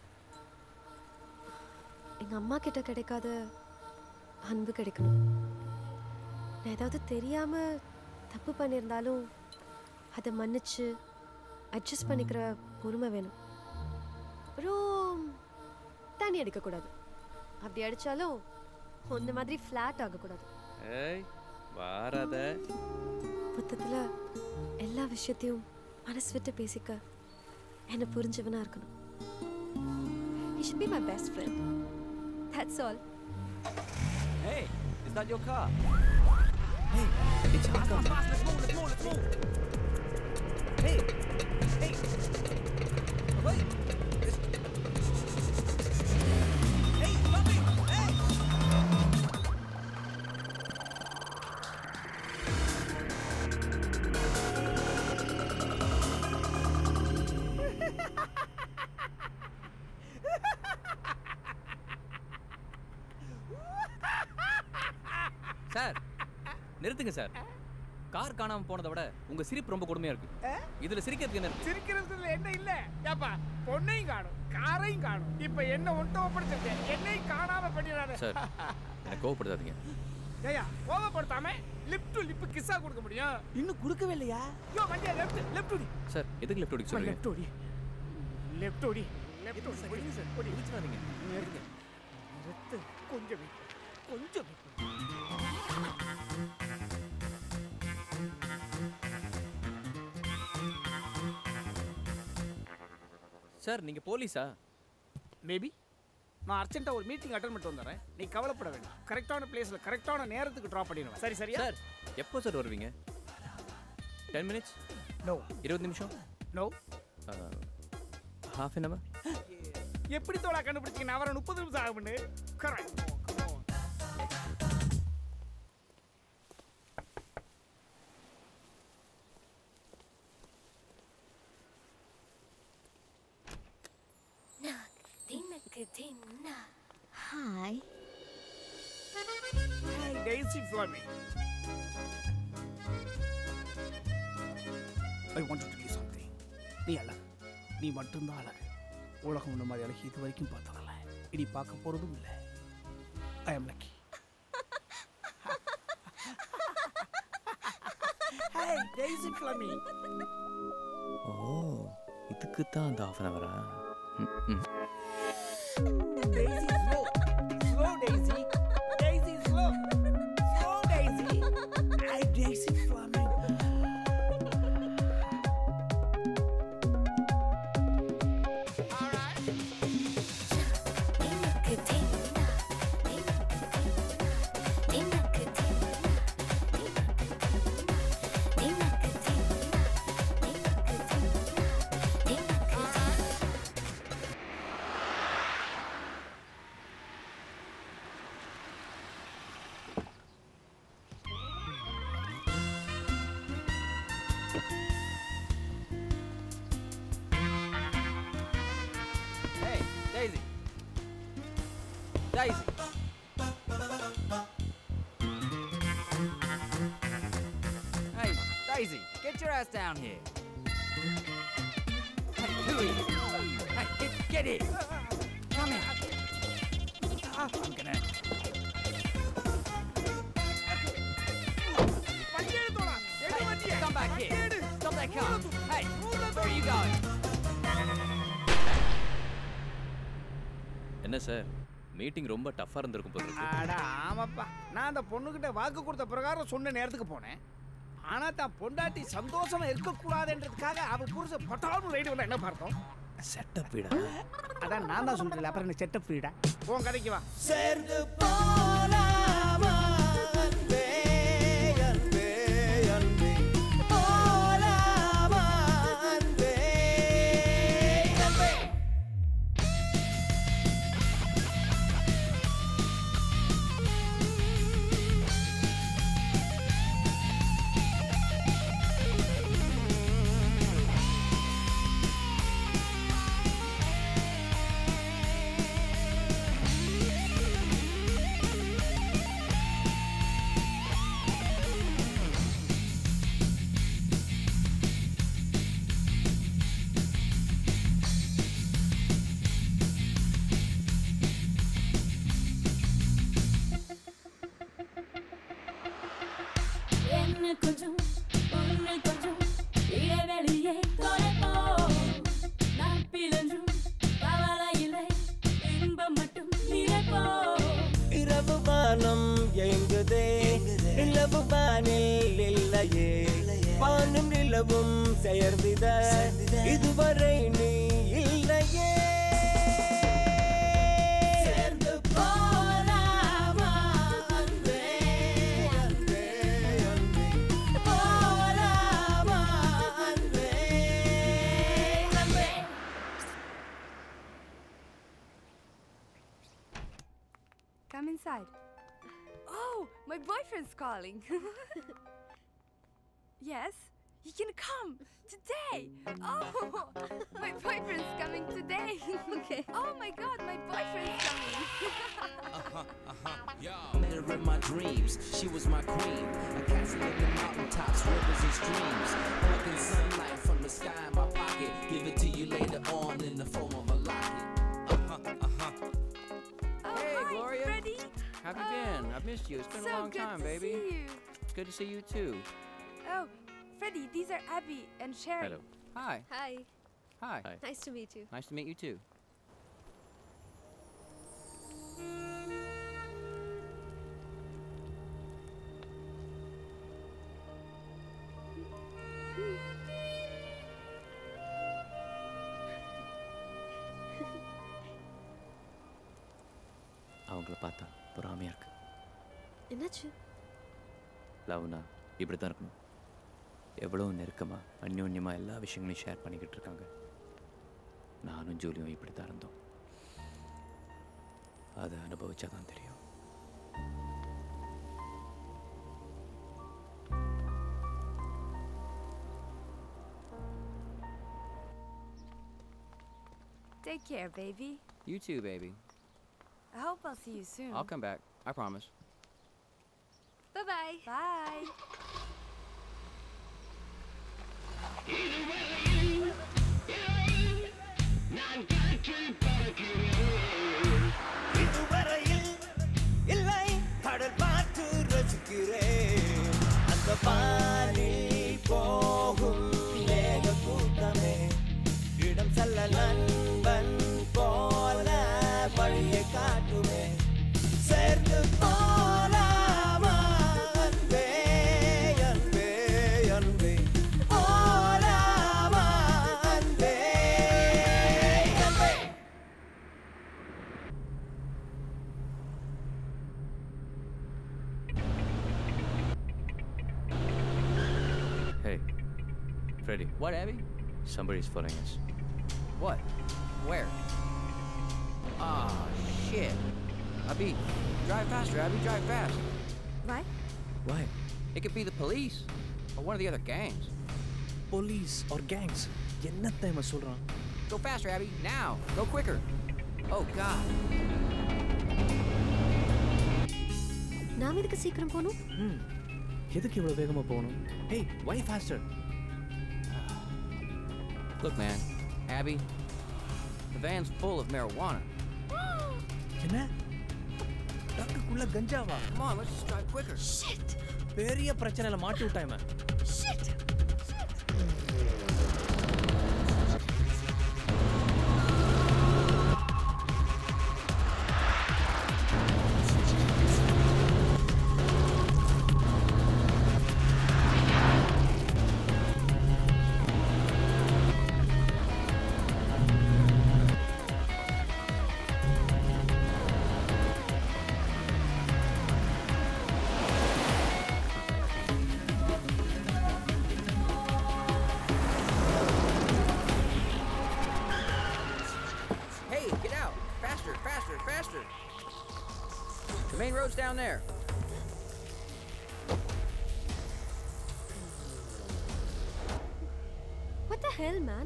எங்க அம்மா கிட்ட கிடைக்காத அன்பு கிடைக்கணும் நான் ஏதாவது தெரியாம தப்பு பண்ணியிருந்தாலும் அதை மன்னிச்சு அட்ஜஸ்ட் பண்ணிக்கிற பொறுமை வேணும் அப்புறம் தண்ணி அடிக்கக்கூடாது அப்படி அடிச்சாலும் ஒன்று மாதிரி ஃப்ளாட் ஆகக்கூடாது ஏய் வாராத மொத்தத்தில் எல்லா விஷயத்தையும் மனசு விட்டு பேசிக்க என்னை புரிஞ்சவனா இருக்கணும் He should be my best friend. That's all. Hey, is that your car? Hey, it's our car. Fast, let's move, let's move, let's move. Hey, hey. Wait. Hey, stop it. Hey. Sir நிறுத்துங்க sir car காணாம போனதை விட உங்க சிரிப்பு ரொம்ப கொடுமையா இருக்கு இதுல சிரிக்கிறதுக்கு என்ன இருக்கு சிரிக்கிறதுல என்ன இல்ல ஏப்பா பொண்ணையும் காணும் காரையும் காணும் இப்ப என்ன ஒன்ட்ட ஒப்படைச்சிருக்கேன் என்னையும் காணாம பண்ணிடாத சார் எனக்கு கோவப்படுத்தாதீங்க ஏயா கோவப்படுத்தாம லிப் டு லிப் கிஸ்ஸா கொடுக்க முடியும் இன்னும் கொடுக்கவே இல்லையா யோ வண்டியா லெஃப்ட் லெஃப்ட் ஓடி சார் எதுக்கு லெஃப்ட் ஓடிக்க சொல்றீங்க லெஃப்ட் ஓடி லெஃப்ட் ஓடி லெஃப்ட் ஓடி ஓடி சார் ஓடி விழிச்சிடாதீங்க நிறுத்து நிறுத்து கொஞ்சம் wait பண்ணு. கொஞ்சம் wait பண்ணு. சார் நீங்க போலீஸா மேபி நான் அர்ஜென்ட்டாக ஒரு மீட்டிங் அட்டன் பண்ணிட்டு வந்துடுறேன் நீ கவலைப்பட வேண்டாம் கரெக்டான பிளேஸில் கரெக்டான நேரத்துக்கு ட்ராப் பண்ணிடுவேன் சரி சரியா சார் எப்போ சார் வருவீங்க டென் மினிட்ஸ் நோ இருபது நிமிஷம் நோ ஹாஃப் அன் அவர் எப்படி தோலா கண்டுபிடிச்சிங்க நான் வர முப்பது நிமிஷம் ஆகும்னு கரெக்ட் தின்னுக்கு தின்னா hi Hey, Daisy Fleming. I want to tell you something. நீ அழகு நீ மட்டும்தான் அழகு உலகம் உன்ன மாதிரி அழகு இது வரைக்கும் பார்த்ததில்ல இனி பார்க்க போறதும் இல்லை ஐ am lucky Hey, Daisy Fleming. ஓ இதுக்கு தான் அந்த ஹாஃப் அன் அவரா Daisy, slow. Slow, Daisy. Daisy, slow. Slow, Daisy. Hey, Daisy Fleming. தின்னுக்கு தின்னா தின்னுக்கு தின்னா தின்னுக்கு தின்னா தின்னுக்கு தின்னா தின்னுக்கு தின்னா Hey, Daisy. Daisy. Hey, Daisy, get your ass down here. Hey, Louis. Hey, get, get here. Come here. I'm gonna. Come back here. Stop that car. Hey, where are you going? என்ன sir meeting ரொம்ப டஃப்பாக இருந்திருக்கும் போல இருக்கு அட ஆமாப்பா நான் அந்த பொண்ணுகிட்ட வாக்கு கொடுத்த பிரகாரம் சொன்ன நேரத்துக்கு போனேன் ஆனா தான் பொண்டாட்டி சந்தோஷமா இருக்கக்கூடாதுன்றதுக்காக அவ புருஷ பட்டாலும் ரைடு வந்தா என்ன பார்த்தோம் செட்டப் வீடா அதான் நான் தான் சொல்றேன் அப்புறம் என்ன செட்டப் வீடா உன் கதைக்கு வா சேர்ந்து போலாமா அன்பே அன்பே அன்பே போலாமா அன்பே அன்பே என்ன கொஞ்சம் உன்னை கொஞ்சம் இடைவெளியை தொலைப்போம் நட்பிலென்றும் கவலை இல்லை இன்பம் மட்டும் நினைப்போம் இரவு வானம் எங்குதே நிலவு வானில் இல்லையே வானும் நிலவும் சேர்ந்திட இதுவரை நீ இல்லையே சேர்ந்து போலாமா அன்பே அன்பே அன்பே போலாமா அன்பே அன்பே Come inside. Oh, my boyfriend's calling. yes, you can come today. Oh, my boyfriend's coming today. okay. Oh my god, my boyfriend's coming. Met her in my dreams, she was my queen. A castle in the mountain mountaintops, rivers and streams. Plucking sunlight from the sky in my pocket. Give it to you later on in the form of a locket. Uh-huh, uh-huh. Hey, hi, Gloria. Freddie. How have you been? I've missed you. It's been so a long good time, to baby. see you. It's good to see you too. Oh, Freddie, these are Abby and Sherry. Hello. Hi. Hi. Hi. Nice to meet you. Nice to meet you too. அவங்கள பார்த்தா பொறாமையாக இருக்கு என்னாச்சு லவ்னா இப்படி தான் இருக்கணும் எவ்வளோ நெருக்கமாக அந்யோன்யமாக எல்லா விஷயங்களையும் ஷேர் பண்ணிக்கிட்டு இருக்காங்க நானும் ஜூலியும் இப்படி தான் இருந்தோம் அதை அனுபவிச்சா தான் தெரியும் Take care, baby. You too, baby. I hope I'll see you soon. I'll come back. I promise. Bye-bye. Bye. இதுவரையில் இல்லை கடல் பார்த்து ரசிக்கிறேன் அந்த பாலில் போகும் மேக கூட்டமே இடம் செல்ல நண்பன் போல வழியை காட்டுமே சேர்ந்து போலாமா அன்பே அன்பே அன்பே போலாமா அன்பே அன்பே Hey, Freddie. What, Abby? Somebody's following us. What? Where? Ah, shit. Abby, drive faster, Abby, drive fast. Why? Why? It could be the police or one of the other gangs. Police or gangs? என்னத்தை இவன் சொல்றான் Go faster, Abby, now. Go quicker. Oh, God. நாம் எதுக்கு சீக்கிரம் போகணும் ம் எதுக்கு இவ்வளோ வேகமாக போகணும் hey why faster Look, man, Abby, the van's full of marijuana. என்ன ட்ரக்குக்குள்ள கஞ்சாவா Come on, let's just drive quicker. Shit! பெரிய பிரச்சனையில மாட்டி விட்டான் இவன் Shit! Hey, get out! Faster, faster, faster! The main road's down there. What the hell, man?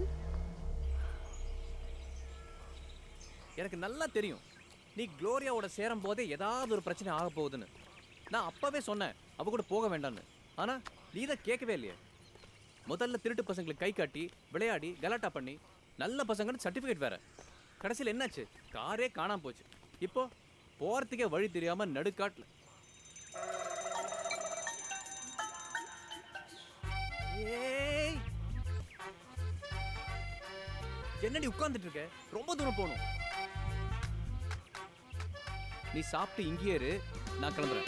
எனக்கு நல்லா தெரியும் நீ க்ளோரியாவோட சேரும் போதே ஏதாவது ஒரு பிரச்சனை ஆக போகுதுன்னு நான் அப்பவே சொன்னேன் அவ கூட போக வேண்டாம்னு ஆனா நீ தான் கேட்கவே இல்லையே முதல்ல திருட்டு பசங்களுக்கு கை காட்டி விளையாடி கலாட்டா பண்ணி நல்ல பசங்கன்னு சர்டிஃபிகேட் வேற கடைசியில் என்னாச்சு காரே காணாம போச்சு இப்போ போறதுக்கே வழி தெரியாம நடுக்காட்டுல ஏய் என்னடி உட்கார்ந்துட்டு இருக்க ரொம்ப தூரம் போகணும் நீ சாப்பிட்டு இங்கேயே இரு நான் கிளம்புறேன்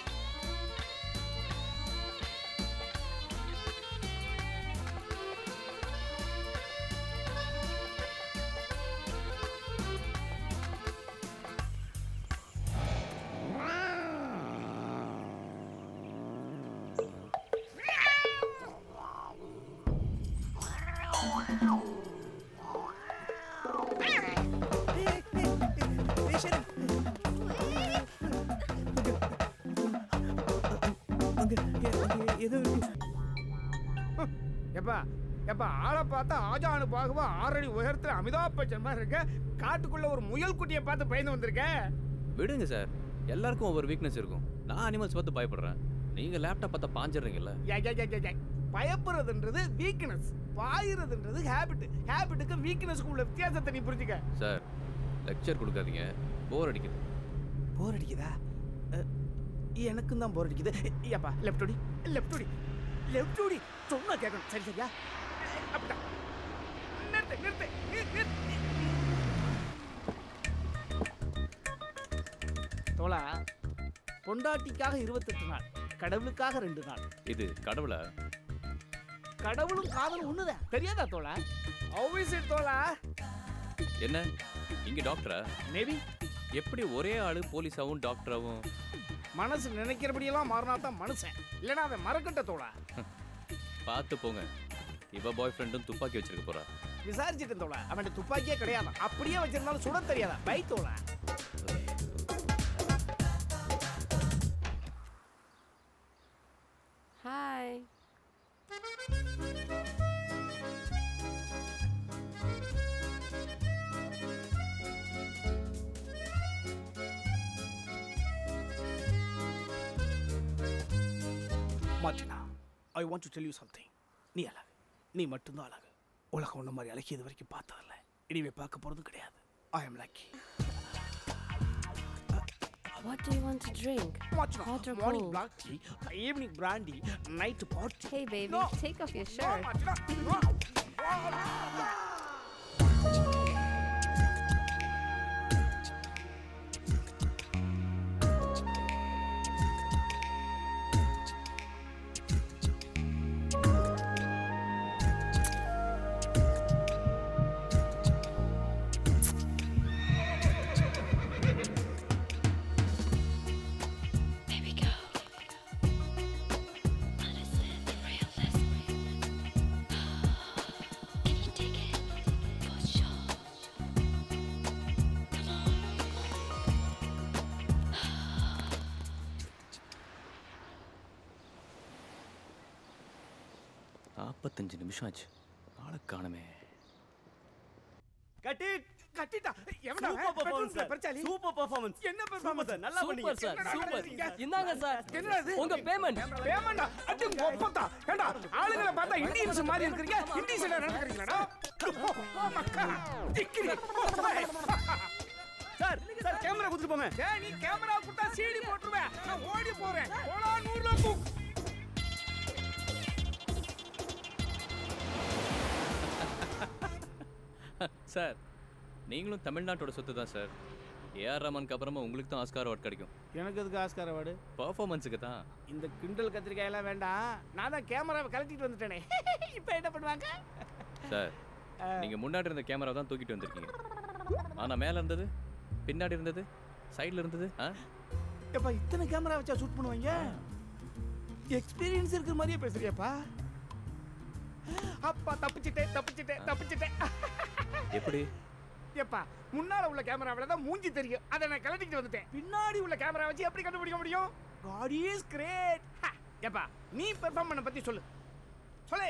ஏதோ இருக்கு எப்பா எப்பா ஆளை பார்த்தா ஆஜானு பாகுவா ஆறடி உயரத்துல அமிதாப் பச்சன் மாதிரி இருக்க காட்டுக்குள்ள ஒரு முயல் குட்டியை பார்த்து பயந்து வந்திருக்க விடுங்க சார் எல்லாருக்கும் ஒவ்வொரு வீக்னஸ் இருக்கும் நான் அனிமல்ஸ் பார்த்து பயப்படுறேன் நீங்க லேப்டாப் பார்த்தா பாஞ்சிடுறீங்கல்ல யா, யா, யா, யா, யா. பயப்படுறதுன்றது வீக்னஸ் பாயிறதுன்றது ஹேபிட் ஹேபிட்டுக்கு வீக்னஸ்க்கு உள்ள வித்தியாசத்தை நீ புரிஞ்சுக்க சார் லெக்சர் கொடுக்காதீங்க போர் அடிக்குது போர் அடிக்குதா அஹ், எனக்கும் தான் போர் அடிக்குது ஏப்பா லெஃப்ட் ஓடி லெஃப்ட் ஓடி லெஃப்ட் ஓடி சொன்னா கேட்கணும் சரி சரியா அப்படிதான் நிறுத்து நிறுத்து நிறு- நிறுத்து. தோழா பொண்டாட்டிக்காக இருபத்தெட்டு நாள் கடவுளுக்காக ரெண்டு நாள் இது கடவுளா கடவுளும் காதலும் ஒண்ணுதான் தெரியாதா தோழா always it தோழா என்ன இங்க டாக்டரா மேபி எப்படி ஒரே ஆளு போலீஸாவும் டாக்டராவும் மனசு நினைக்கிறபடியெல்லாம் மாறினா தான் மனுஷன் இல்லைன்னா அவன் மறக்கட்ட தோழா பார்த்து போங்க இவ பாய் ஃப்ரெண்டும் துப்பாக்கி வச்சிருக்க போறா விசாரிச்சுட்டு தோழா அவன் துப்பாக்கியே கிடையாது அப்படியே வச்சிருந்தாலும் சுட தெரியாதா பை தோழா Hi. Martina I want to tell you something நீ அழகு நீ மட்டும்தான் அழகு உலகம் ஒன்று மாதிரி அழகி இது வரைக்கும் பார்த்ததில்ல இனிமே பார்க்க போகிறதும் கிடையாது I am lucky What do you want to drink? Hot or morning cold? Black tea evening brandy night party Hey, baby, take off your shirt. நாற்பத்தஞ்சு நிமிஷம் ஆச்சு ஆளை காணுமே கட்டி கட்டிட்டா எவன்டா Super performance, sir. பிரச்சாலி Super performance. என்ன பெர்ஃபார்மன்ஸ் Super, நல்லா பண்ணீங்க. Super sir Super. சூப்பர் இந்தாங்க, sir. என்னடா இது உங்க payment. பேமெண்டா அடி ஒப்பந்தா ஏண்டா ஆளுங்களை பார்த்தா இந்தியன்ஸ் மாதிரி இருக்கீங்க ஹிந்தி சைடுல நடக்கறீங்களாடா டிக்கிரி சார் சார் கேமரா கொடுத்துட்டு போங்க ஏய் நீ கேமரா கொடுத்தா சீடி போட்டுருவேன் நான் ஓடி போறேன் போடா நூறுல தூக்கு சார் நீங்களும் தமிழ்நாட்டோட சொத்து தான் சார் ஏஆர் ரமனுக்கு அப்புறமா உங்களுக்கு தான் ஆஸ்கார் அவார்ட் கிடைக்கும் எனக்கு எதுக்கு ஆஸ்கார் அவார்டு பர்ஃபார்மன்ஸுக்கு தான் இந்த கிண்டல் கத்திரிக்காய் எல்லாம் வேண்டாம் நான் தான் கேமராவை கலட்டிட்டு வந்துட்டேனே இப்போ என்ன பண்ணுவாங்க சார் நீங்க முன்னாடி இருந்த கேமரா தான் தூக்கிட்டு வந்திருக்கீங்க ஆனா மேல இருந்தது பின்னாடி இருந்தது சைடுல இருந்தது ஆ எப்பா இத்தனை கேமரா வச்சா ஷூட் பண்ணுவாங்க எக்ஸ்பீரியன்ஸ் இருக்கிற மாதிரியே பேசுறியாப்பா அப்பா தப்பிச்சிட்டேன் தப்பிச்சிட்டேன் தப்பிச்சிட்டேன் எப்படி எப்பா முன்னால உள்ள கேமராவில் தான் மூஞ்சி தெரியும் அதை நான் கலட்டிட்டு வந்துட்டேன் பின்னாடி உள்ள கேமரா வச்சு எப்படி கண்டுபிடிக்க முடியும் காட் இஸ் கிரேட் எப்பா நீ பெர்ஃபார்ம் பண்ண பத்தி சொல்லு சொல்லு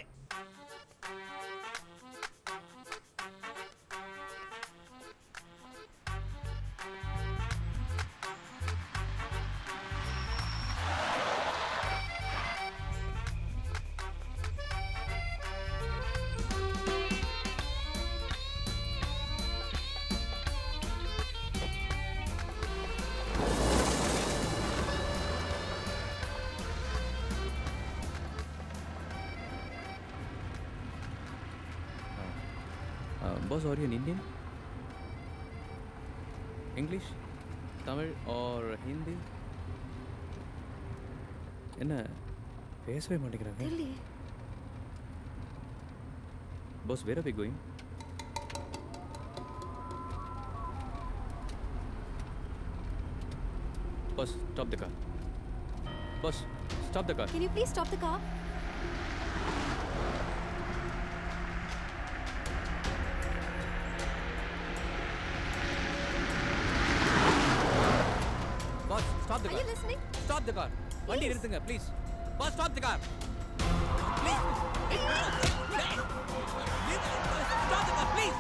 boss are you Indian English Tamil or Hindi என்ன பேசவே மாட்டேங்கிறாங்க தெரியலையே boss where are we going boss stop the car boss stop the car Can you please stop the car? Boss stop the Are you car listening? Stop the car வண்டி நிறுத்துங்க please boss stop the car stop the car please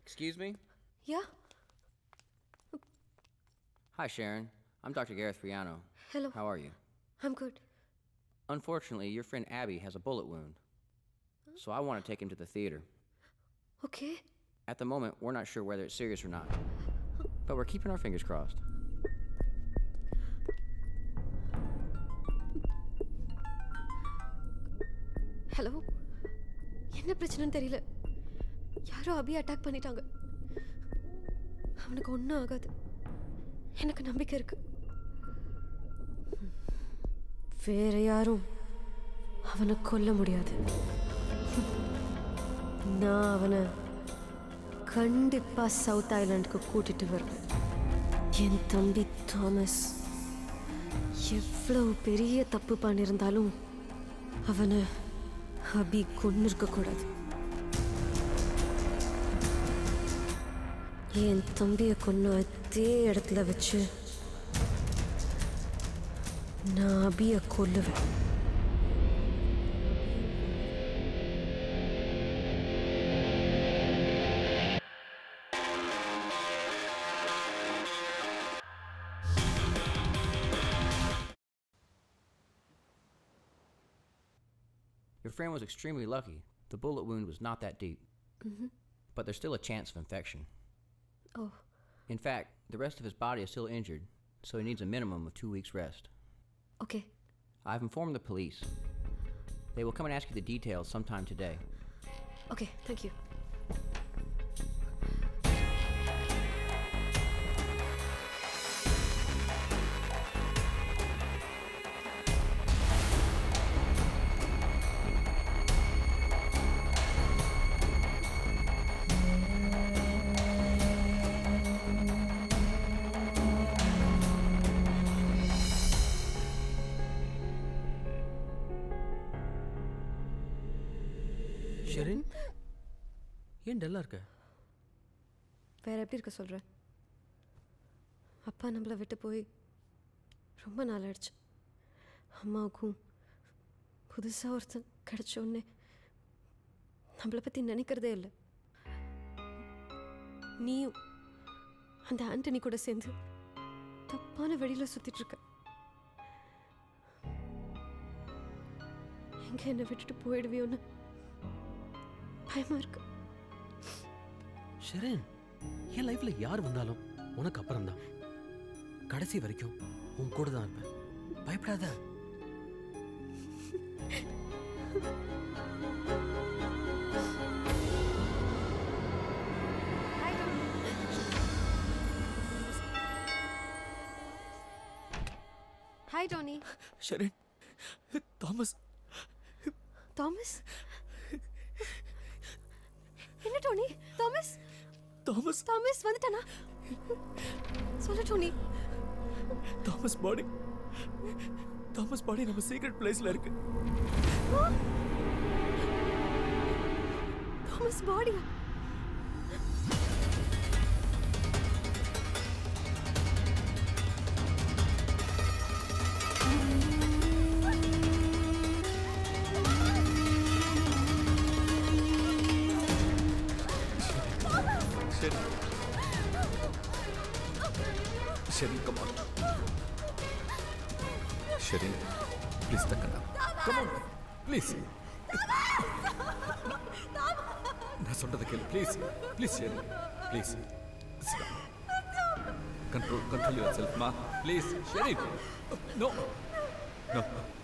Excuse me? Yeah? Hi, Sharon. I'm Dr. Gareth Friano. Hello. How are you? I'm good. Unfortunately, your friend Abby has a bullet wound. So I want to take him to the theater. Okay. At the moment, we're not sure whether it's serious or not. But we're keeping our fingers crossed. Hello என்ன பிரச்சனைன்னு தெரியல யாரோ அபி attack பண்ணிட்டாங்க அவனுக்கு ஒன்றும் ஆகாது எனக்கு நம்பிக்கை இருக்கு வேற யாரும் அவனை கொல்ல முடியாது நான் அவனை கண்டிப்பா சவுத் ஐலாண்டுக்கு கூட்டிட்டு வருவேன் என் தம்பி தாமஸ் எவ்வளவு பெரிய தப்பு பண்ணியிருந்தாலும் அவனை அபி கொண்டு இருக்கக்கூடாது என் தம்பியை கொன்ன அதே இடத்துல வச்சு நான் அபியை கொல்லுவேன் Your friend was extremely lucky. The bullet wound was not that deep. Mhm. But there's still a chance of infection. Oh, In fact, the rest of his body is still injured, so he needs a minimum of two weeks' rest. okay. I've informed the police. They will come and ask you the details sometime today. Okay, thank you. Sherin ஏன் டல்லா இருக்க வேற எப்படி இருக்க சொல்ற அப்பா நம்மளை விட்டு போய் ரொம்ப நாள் ஆயிடுச்சு அம்மாவுக்கும் புதுசாக ஒருத்தன் கிடைச்ச உடனே நம்மளை பற்றி நினைக்கிறதே இல்லை நீயும் அந்த ஆண்டனி கூட சேர்ந்து தப்பான வழியில் சுத்திட்டு இருக்க எங்க என்னை விட்டுட்டு போயிடுவியோன்னு பயமா இருக்கு ஷெரின் என் லைஃப்ல யார் வந்தாலும் உனக்கு அப்புறம் தான் கடைசி வரைக்கும் உன் கூட தான் இருப்பேன் பயப்படாத hi Tony Sherin Thomas Thomas என்ன டோனி தாமஸ் தாமஸ் தாமஸ் வந்துட்டானா சொல்லு Tony Thomas body Thomas body நம்ம சீக்ரெட் பிளேஸ்ல இருக்கு தாமஸ் பாடியா Sherin Sherin come on Sherin please தக்கண்ணா come on ப்ளீஸ் நான் சொல்றத கேளு please please Sherin please control control yourself மா please Sherin no no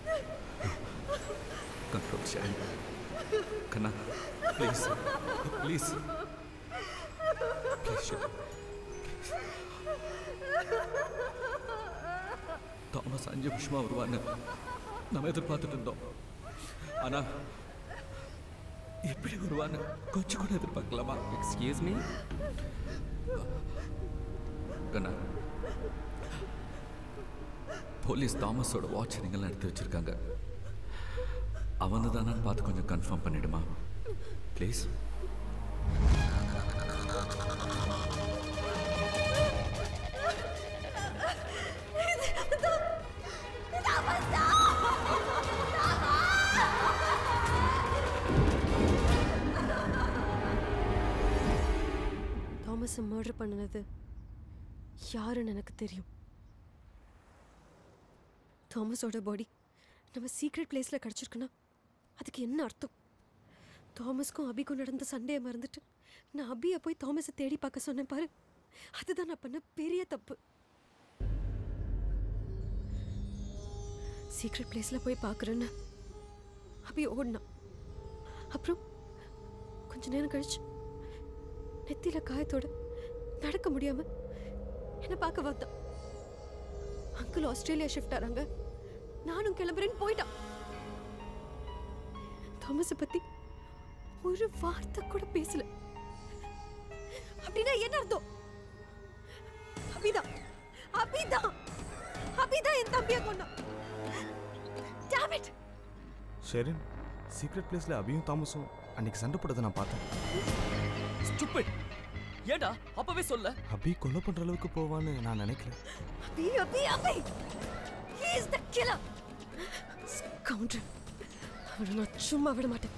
control Sherin கண்ணா please please please Sherin Thomas அஞ்சு வருஷமா வருவான்னு நம்ம எதிர்பார்த்துட்டு இருந்தோம் ஆனா எப்படி வருவான்னு கொஞ்சம் கூட எதிர்பார்க்கலாமா எக்ஸ்கியூஸ் மீ கண்ணா போலீஸ் தாமஸோட வாட்ச் நீங்களாம் எடுத்து வச்சிருக்காங்க அவன் தானான்னு பார்த்து கொஞ்சம் கன்ஃபார்ம் பண்ணிடுமா ப்ளீஸ் மர்டர் பண்ணினது யாருன்னு எனக்கு தெரியும் தாமஸோட பாடி நம்ம சீக்ரெட் பிளேஸில் கிடச்சிருக்குன்னா அதுக்கு என்ன அர்த்தம் தாமஸ்க்கும் அபிக்கும் நடந்த சண்டையை மறந்துட்டு நான் அபியை போய் தாமஸை தேடி பார்க்க சொன்னேன் பாரு அதுதான் நான் பண்ண பெரிய தப்பு சீக்ரெட் பிளேஸில் போய் பார்க்குறேன்னு அபி ஓடினான் அப்புறம் கொஞ்ச நேரம் கழிச்சு நெத்தியில காயத்தோட நடக்க முடியாம என்ன பார்க்க வந்தான் அங்கிள் ஆஸ்திரேலியா ஷிஃப்ட் ஆறாங்க நானும் கிளம்புறேன்னு போயிட்டான் தாமஸை பத்தி ஒரு வார்த்தை கூட பேசல அப்படின்னா என்ன அர்த்தம் அபிதான் அபிதான் அபிதான் என் தம்பியை கொண்டான் Damn it! ஷெரின் சீக்ரெட் பிளேஸ்ல அபியும் தாமஸும் அன்னைக்கு சண்டை போட்டதை நான் பார்த்தேன் ஸ்டூபிட் ஏடா அப்பவே சொல்ல அபி கொலை பண்ற அளவுக்கு போவான்னு நான் நினைக்கல Abhi Abhi Abhi he is the killer counter அவனை நான் சும்மா விட மாட்டேன்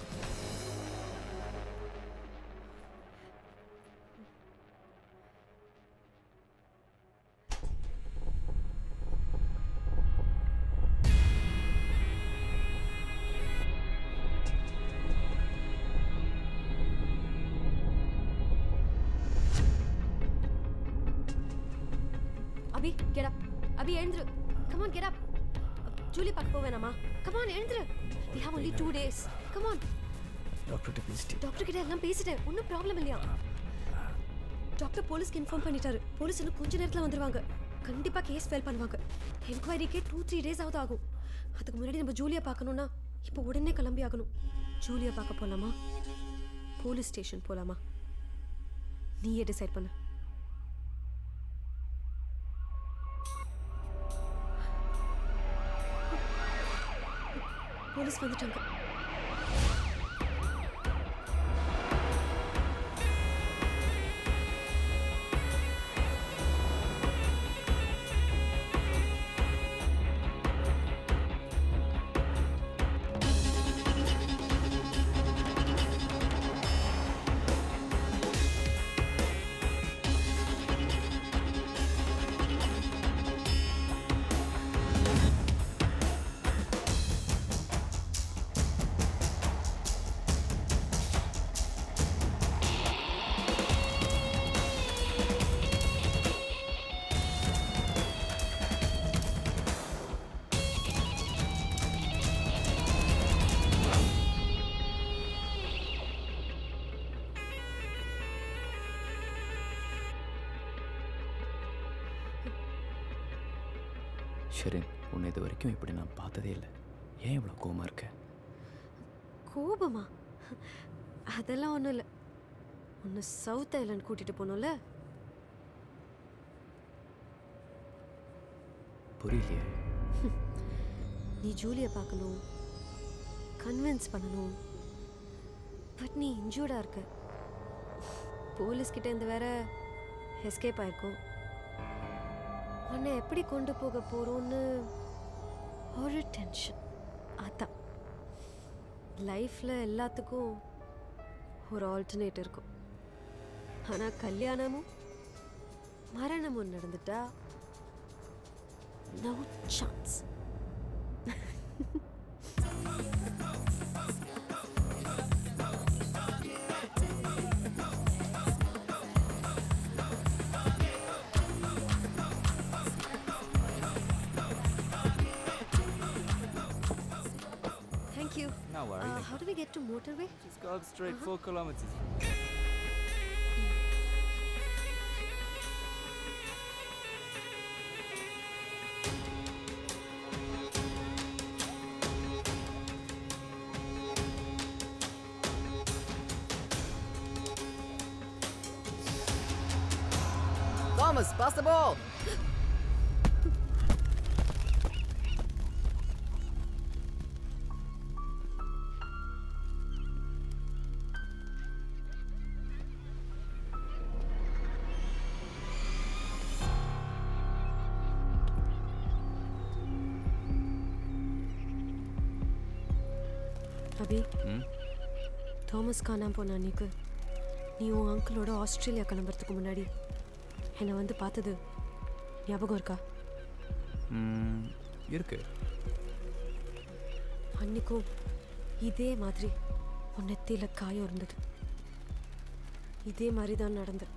அபி கெட் அப் அபி எழுந்துரு come on get up Julie பார்க்க போக வேணாமா கம் ஆன் எழுந்துரு we have only two days come on டாக்டர்கிட்ட பேசிட்டு டாக்டர் கிட்ட எல்லாம் பேசிட்டேன் ஒன்றும் ப்ராப்ளம் இல்லையா டாக்டர் போலீஸ்க்கு இன்ஃபார்ம் பண்ணிட்டாரு போலீஸ் இன்னும் கொஞ்ச நேரத்தில் வந்துருவாங்க கண்டிப்பாக கேஸ் ஃபைல் பண்ணுவாங்க என்கொயரிக்கே டூ த்ரீ டேஸ் ஆகுது ஆகும் அதுக்கு முன்னாடி நம்ம ஜூலியா பார்க்கணும்னா இப்போ உடனே கிளம்பி ஆகணும் ஜூலியா பார்க்க போகலாமா போலீஸ் ஸ்டேஷன் போகலாமா நீயே டிசைட் பண்ணு போலீஸ் வந்துட்டாங்க ஷெரின் உன்னை இது வரைக்கும் இப்படி நான் பார்த்ததே இல்லை ஏன் இவ்வளோ கோமா இருக்க கோபமா அதெல்லாம் ஒன்றும் இல்லை உன்னை சவுத் ஐலாண்ட் கூட்டிட்டு போனோம்ல புரியலையே நீ ஜூலியை பார்க்கணும் கன்வின்ஸ் பண்ணணும் பட் நீ இன்ஜூர்டாக இருக்க போலீஸ் கிட்ட இருந்து வேற எஸ்கேப் ஆயிருக்கும் உன்னை எப்படி கொண்டு போக போறோம்னு ஒரு டென்ஷன் அதான் லைஃப்பில் எல்லாத்துக்கும் ஒரு ஆல்டர்னேட் இருக்கும் ஆனால் கல்யாணமும் மரணமும் நடந்துட்டா no chance Thank you. No worry. Uh, how do we get to motorway? Just go up straight Uh-huh. four kilometers. Thomas, pass the ball. Abhi ம் தாமஸ் காணாம போன அன்னைக்கு நீ உன் அங்கிளோட ஆஸ்திரேலியா கிளம்புறதுக்கு முன்னாடி என்னை வந்து பார்த்தது ஞாபகம் இருக்கா ம், இருக்கு அன்னைக்கும் இதே மாதிரி உன் நெத்தியில காயம் இருந்தது இதே மாதிரி தான் நடந்தது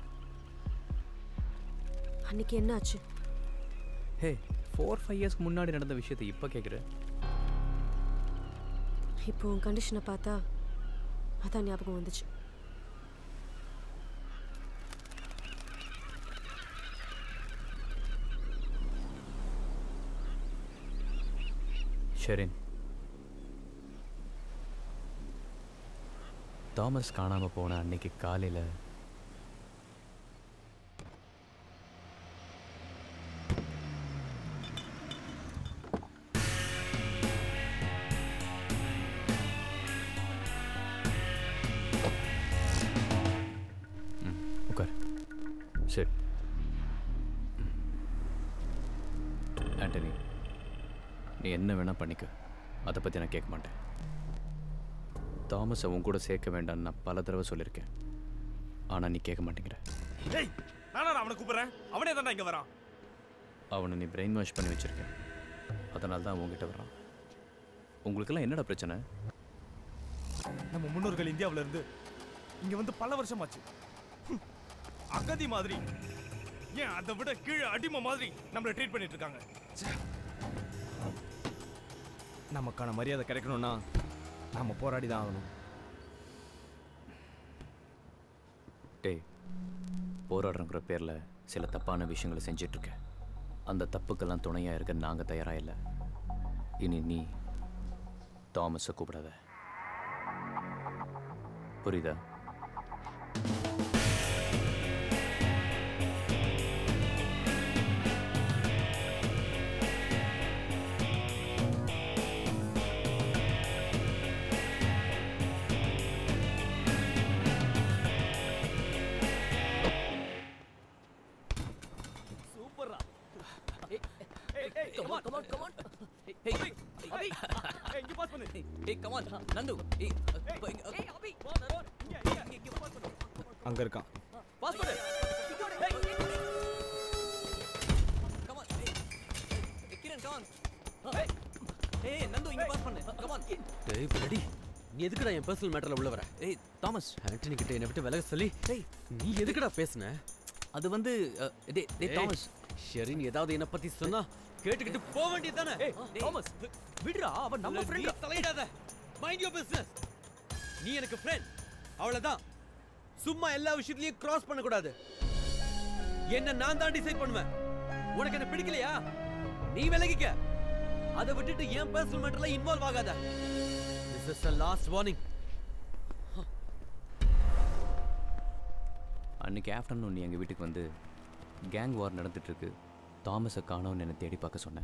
அன்னைக்கு என்ன ஆச்சு ஹே ஃபோர் ஃபைவ் இயர்ஸ்க்கு முன்னாடி நடந்த விஷயத்தை இப்போ கேட்குற இப்போ உன் கண்டிஷனை பார்த்தா அதான் ஞாபகம் வந்துச்சு ஷெரின் தாமஸ் காணாமல் போன அன்னைக்கு காலையில் ம், உட்கார் சரி ஆண்டனி நீ என்ன வேணா பண்ணிக்க அதை பற்றி நான் கேட்க மாட்டேன் தாமஸை உன் கூட சேர்க்க வேண்டாம்னு நான் பல தடவை சொல்லியிருக்கேன் ஆனால் நீ கேட்க மாட்டேங்கிற டேய் நானா அவனை கூப்பிடுறேன் அவனே தானே இங்க வரான் அவனை நீ பிரெயின் வாஷ் பண்ணி வச்சிருக்கேன் அதனால தான் உங்ககிட்ட வர்றான் உங்களுக்கெல்லாம் என்னடா பிரச்சனை நம்ம முன்னோர்கள் இந்தியாவுல இருந்து இங்க வந்து பல வருஷமாச்சு ஹம். அகதி மாதிரி ஏன் அதை விட கீழே அடிமை மாதிரி நம்மளை ட்ரீட் பண்ணிட்டு இருக்காங்க ச்சே. நமக்கான மரியாதை கிடைக்கணும்னா நாம போராடி தான் ஆகணும் டேய் போராடுறங்கிற பேரில் சில தப்பான விஷயங்களை செஞ்சிட்ருக்க அந்த தப்புக்கெல்லாம் துணையாக இருக்க நாங்கள் தயாராக இல்லை இனி நீ தாமஸை கூப்பிடாத புரியுதா சூப்பர்ரா come on come on come on hey hey அபி இங்க பாஸ் பண்ணு hey come on Nandu hey hey அபி வா நரோன் இங்க இங்க இங்க பாஸ் பண்ணு அங்க இருக்கான் பாஸ் பண்ணு hey come on hey hey Kiran come on hey hey Nandu இங்க பாஸ் பண்ணு come on டேய் பிளடி நீ எதுக்குடா என் பர்சனல் மேட்டர்ல உள்ள வர ஏய் தாமஸ் ஆண்டனி கிட்ட என்னை விட்டு விலக சொல்லி டேய் நீ எதுக்குடா பேசுன அது வந்து அஹ், டேய் டேய் தாமஸ் ஷெரின் ஏதாவது என்ன பத்தி சொன்னா கேட்டுக்கிட்டு போக வேண்டியது தானே ஏய் தாமஸ் விடுடா அவன் நம்ம நீ ஃப்ரெண்ட் தலையிடாத மைண்ட் யுவர் பிசினஸ் நீ எனக்கு ஃப்ரெண்ட் அவ்வளவுதான் சும்மா எல்லா விஷயத்துலயும் கிராஸ் பண்ண கூடாது என்ன நான் தான் டிசைட் பண்ணுவேன் உனக்கு என்ன பிடிக்கலையா நீ விலகிக்க அதை விட்டுட்டு என் பர்சனல் மேட்டர்ல இன்வால்வ் ஆகாத this is a last warning அன்னைக்கு ஆஃப்டர்நூன் நீ எங்கள் வீட்டுக்கு வந்து கேங் வார் நடந்துட்டுருக்கு தாமஸை காணோன்னு என்னை தேடி பார்க்க சொன்னேன்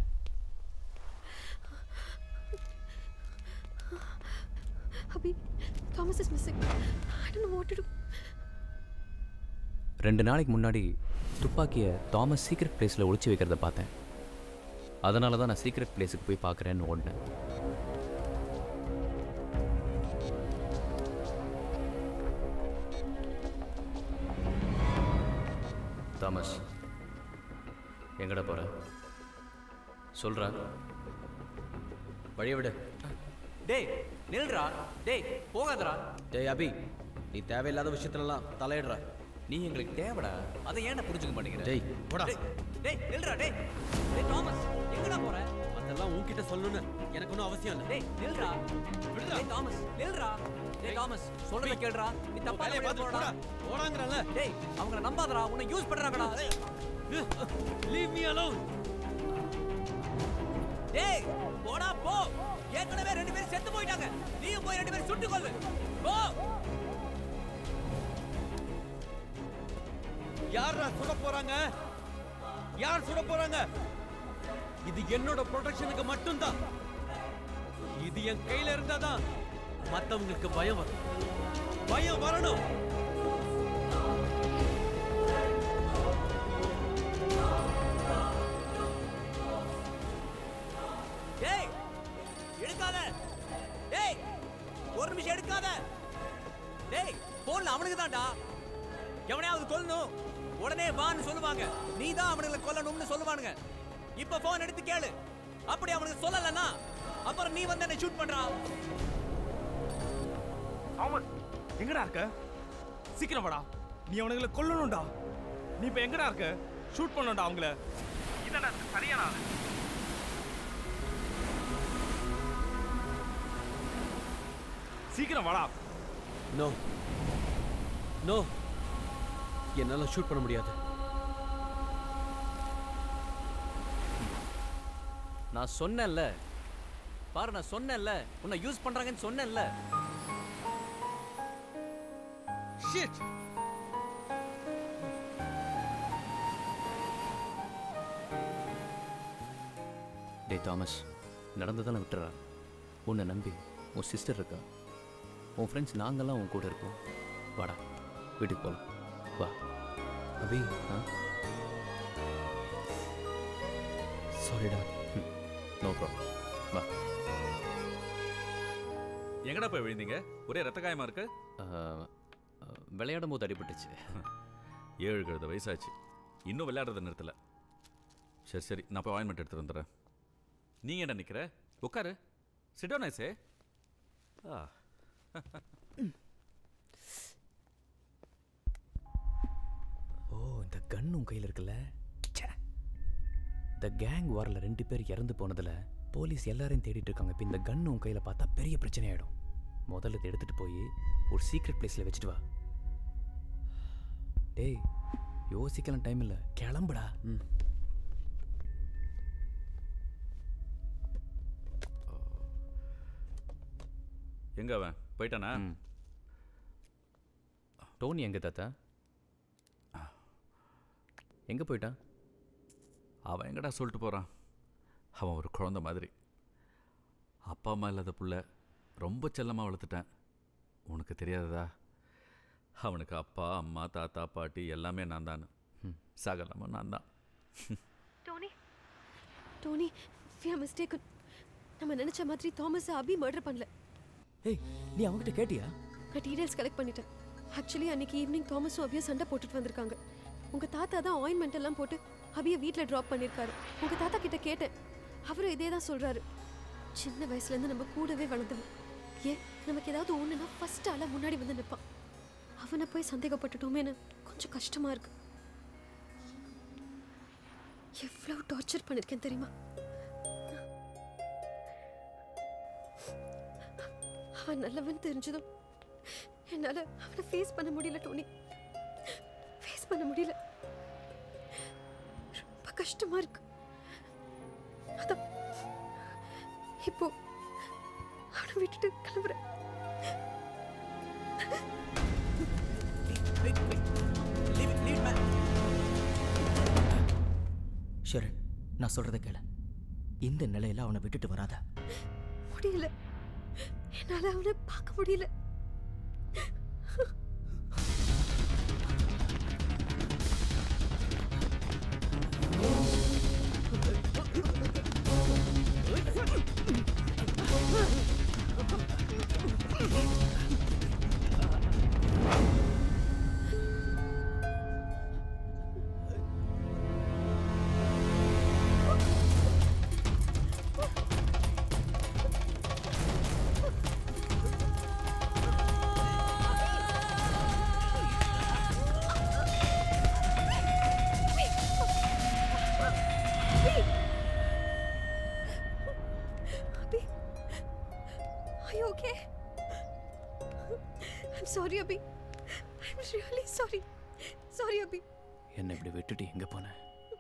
Abhi Thomas is missing I don't know what to do ரெண்டு நாளைக்கு முன்னாடி துப்பாக்கியை தாமஸ் சீக்ரெட் பிளேஸில் ஒளிச்சு வைக்கிறத பார்த்தேன் அதனால தான் நான் சீக்ரெட் பிளேஸுக்கு போய் பார்க்குறேன்னு ஓடினேன் தாமஸ் எங்கடா போற சொல்றா வழிய விடு டேய் நில்றா டேய் போகாதடா டேய் அபி நீ தேவையில்லாத விஷயத்துலலாம் தலையிடுற நீ எங்களுக்கு தேவைடா அதை ஏன்டா புரிஞ்சுக்க மாட்டேங்கிற டேய் போடா டேய் டேய் நில்றா டேய் டேய் தாமஸ் எங்கடா போற அதெல்லாம் உன்கிட்ட சொல்லணும்னு எனக்கு ஒன்றும் அவசியம் இல்லை டேய் நில்றா டேய் தாமஸ் நில்றா டேய் தாமஸ் சொல்றத கேளுடா நீ தப்பா வேலையை வேலைய பார்த்து போறடா போடா. போடாங்கறல டேய் அவங்கள நம்பாதடா உன்னை யூஸ் பண்றாங்கடா லீவ் மீ அலோன் டேய் போடா போ ஏற்கனவே ரெண்டு பேரும் செத்து போயிட்டாங்க நீயும் போய் ரெண்டு பேரும் சுட்டு கொல்லு போ யாரா சுட போறாங்க யார் சுட போறாங்க இது என்னோட ப்ரொடெக்ஷனுக்கு மட்டும்தான் இது என் கையில இருந்தாதான் மத்தவங்களுக்கு பயம் வரும் பயம் வரணும் டேய் எடுக்காத டேய் ஒரு நிமிஷம் எடுக்காத டேய் போன்ல அவனுக்கு தான்டா எவனையாவது கொல்லணும் உடனே வான்னு சொல்லுவாங்க நீ தான் அவனுங்களை கொல்லணும்னு சொல்லுவானுங்க இப்ப போன் எடுத்து கேளு அப்படி அவனுக்கு சொல்லலன்னா அப்புறம் நீ வந்து என்ன ஷூட் பண்றான் தாமஸ் எங்கடா இருக்க சீக்கிரம் வாடா நீ அவனுங்களை கொல்லணும்டா நீ இப்ப எங்கடா இருக்க ஷூட் பண்ணணும்டா அவங்கள இதடா சரியான ஆளு சீக்கிரம் வாடா நோ நோ என்னால ஷூட் பண்ண முடியாது நான் சொன்னேன்ல பாரு நான் சொன்னேன்ல உன்னை யூஸ் பண்றாங்கன்னு சொன்னேன்ல ஷிட் டே தாமஸ் நடந்ததெல்லாம் விட்டுறா உன்னை நம்பி உன் சிஸ்டர் இருக்கா உன் ஃப்ரெண்ட்ஸ் நாங்கெல்லாம் உன் கூட இருக்கோம் வாடா வீட்டுக்கு போகலாம் வா அபி ஆ சாரிடா நோ ப்ராப்ளம் வா எங்கடா போய் விழுந்தீங்க ஒரே ரத்த காயமா இருக்கு விளையாடும் போது அடிபட்டுச்சு ஏழு கழுத வயசாச்சு இன்னும் விளையாடுறத நிறுத்தல சரி சரி நான் போய் ஆயின்மெண்ட் எடுத்துட்டு வந்துடுறேன் நீங்க என்ன நிக்கிற உட்காரு சிடோ நைஸே ஆ ஓ இந்த கன் உன் கையில் இருக்குல்ல இந்த கேங் வாரில் ரெண்டு பேர் இறந்து போனதில் போலீஸ் எல்லாரையும் தேடிட்டு இருக்காங்க இப்போ இந்த கன் உன் கையில் பார்த்தா பெரிய பிரச்சனை ஆகிடும் முதல்ல இதை எடுத்துகிட்டு போய் ஒரு சீக்ரெட் பிளேஸில் வச்சுட்டு வா டேய் யோசிக்கலாம் டைம் இல்லை கிளம்புடா ம் எங்க அவன் போயிட்டானா டோனி எங்கே தாத்தா எங்கே போயிட்டான் அவன் எங்கடா சொல்லிட்டு போகிறான் அவன் ஒரு குழந்தை மாதிரி அப்பா அம்மா இல்லாத புள்ள ரொம்ப செல்லமாக வளர்த்துட்டேன் உனக்கு தெரியாததா அவனுக்கு அப்பா அம்மா தாத்தா பாட்டி எல்லாமே நான் தான் சகலமும் நான் தான் Tony Tony we are mistaken நம்ம நினைச்ச மாதிரி தாமஸ் அபி மர்டர் பண்ணல ஏய் நீ அவங்ககிட்ட கேட்டியா நான் டீடைல்ஸ் கலெக்ட் பண்ணிட்டேன் ஆக்சுவலி அன்னைக்கு ஈவினிங் தாமஸும் அபியும் சண்டை போட்டுட்டு வந்திருக்காங்க உங்க தாத்தா தான் ஆயின்மெண்ட் எல்லாம் போட்டு அபியை வீட்டில் ட்ராப் பண்ணியிருக்காரு உங்க தாத்தா கிட்ட கேட்டேன் அவரும் இதே தான் சொல்றாரு சின்ன வயசுல இருந்து நம்ம கூடவே வளர்ந்தவன் ஏன் நமக்கு ஏதாவது ஒண்ணுனா ஃபர்ஸ்ட் ஆளா முன்னாடி வந்து நிற்பான் அவனை போய் சந்தேகப்பட்டுட்டோமேன்னு கொஞ்சம் கஷ்டமா இருக்கு எவ்வளவு டார்ச்சர் பண்ணிருக்கேன் தெரியுமா அவன் நல்லவன் தெரிஞ்சதும் என்னால அவனை ஃபேஸ் பண்ண முடியல டோனி ஃபேஸ் பண்ண முடியல ரொம்ப கஷ்டமா இருக்கு அதான் இப்போ அவனை விட்டுட்டு கிளம்புறேன் ஷரண் நான் சொல்றதை கேளு இந்த நிலையில அவனை விட்டுட்டு வராத முடியல என்னால அவனை பார்க்க முடியல Abhi, are you okay? I'm sorry, Abhi. I'm really sorry. Sorry, Abhi. என்னை இப்படி விட்டுட்டு எங்கே போன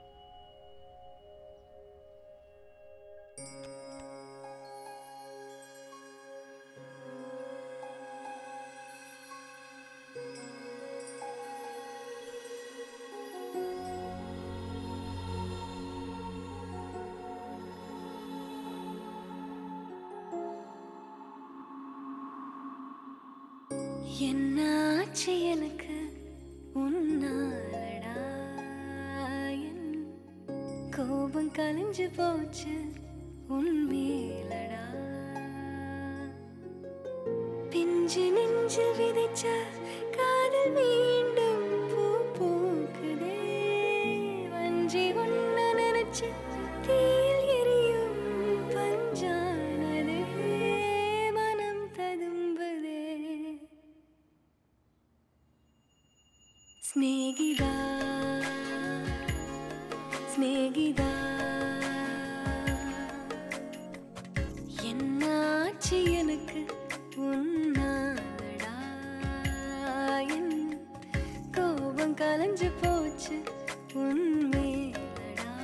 என்னாச்சு எனக்கு உன்னாலடா என் கோபம் கலைஞ்சு போச்சு உன்மேலடா பிஞ்சு நெஞ்சு விதைச்ச காதல் மீண்டும் பூ பூக்குதே സ്നേഹിത സ്നേഹിത என்னாச்சு எனக்கு உன்னாலடா என் கோபம் கலைஞ்சு போச்சு உண்மையிலடா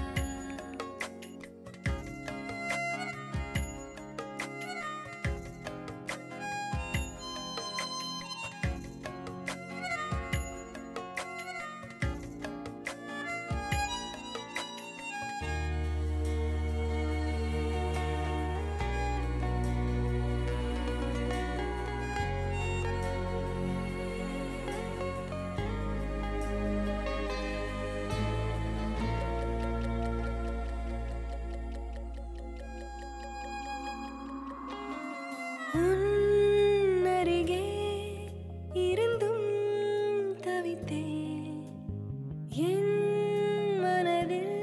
உன்னருகே இருந்தும் தவித்தேன் என் மனதில்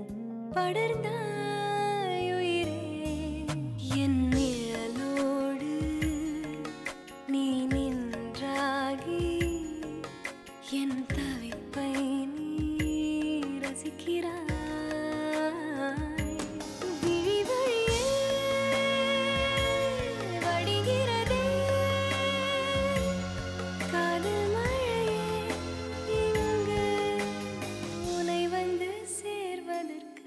படர்ந்தாய் உயிரே என் நிழலோடு நீ நின்றாகி என் தவிப்பை நீ ரசிக்கிறாய் விழி வழியே வடிகிறதே காதல் மழையே இங்கு உனை வந்து சேர்வதற்கு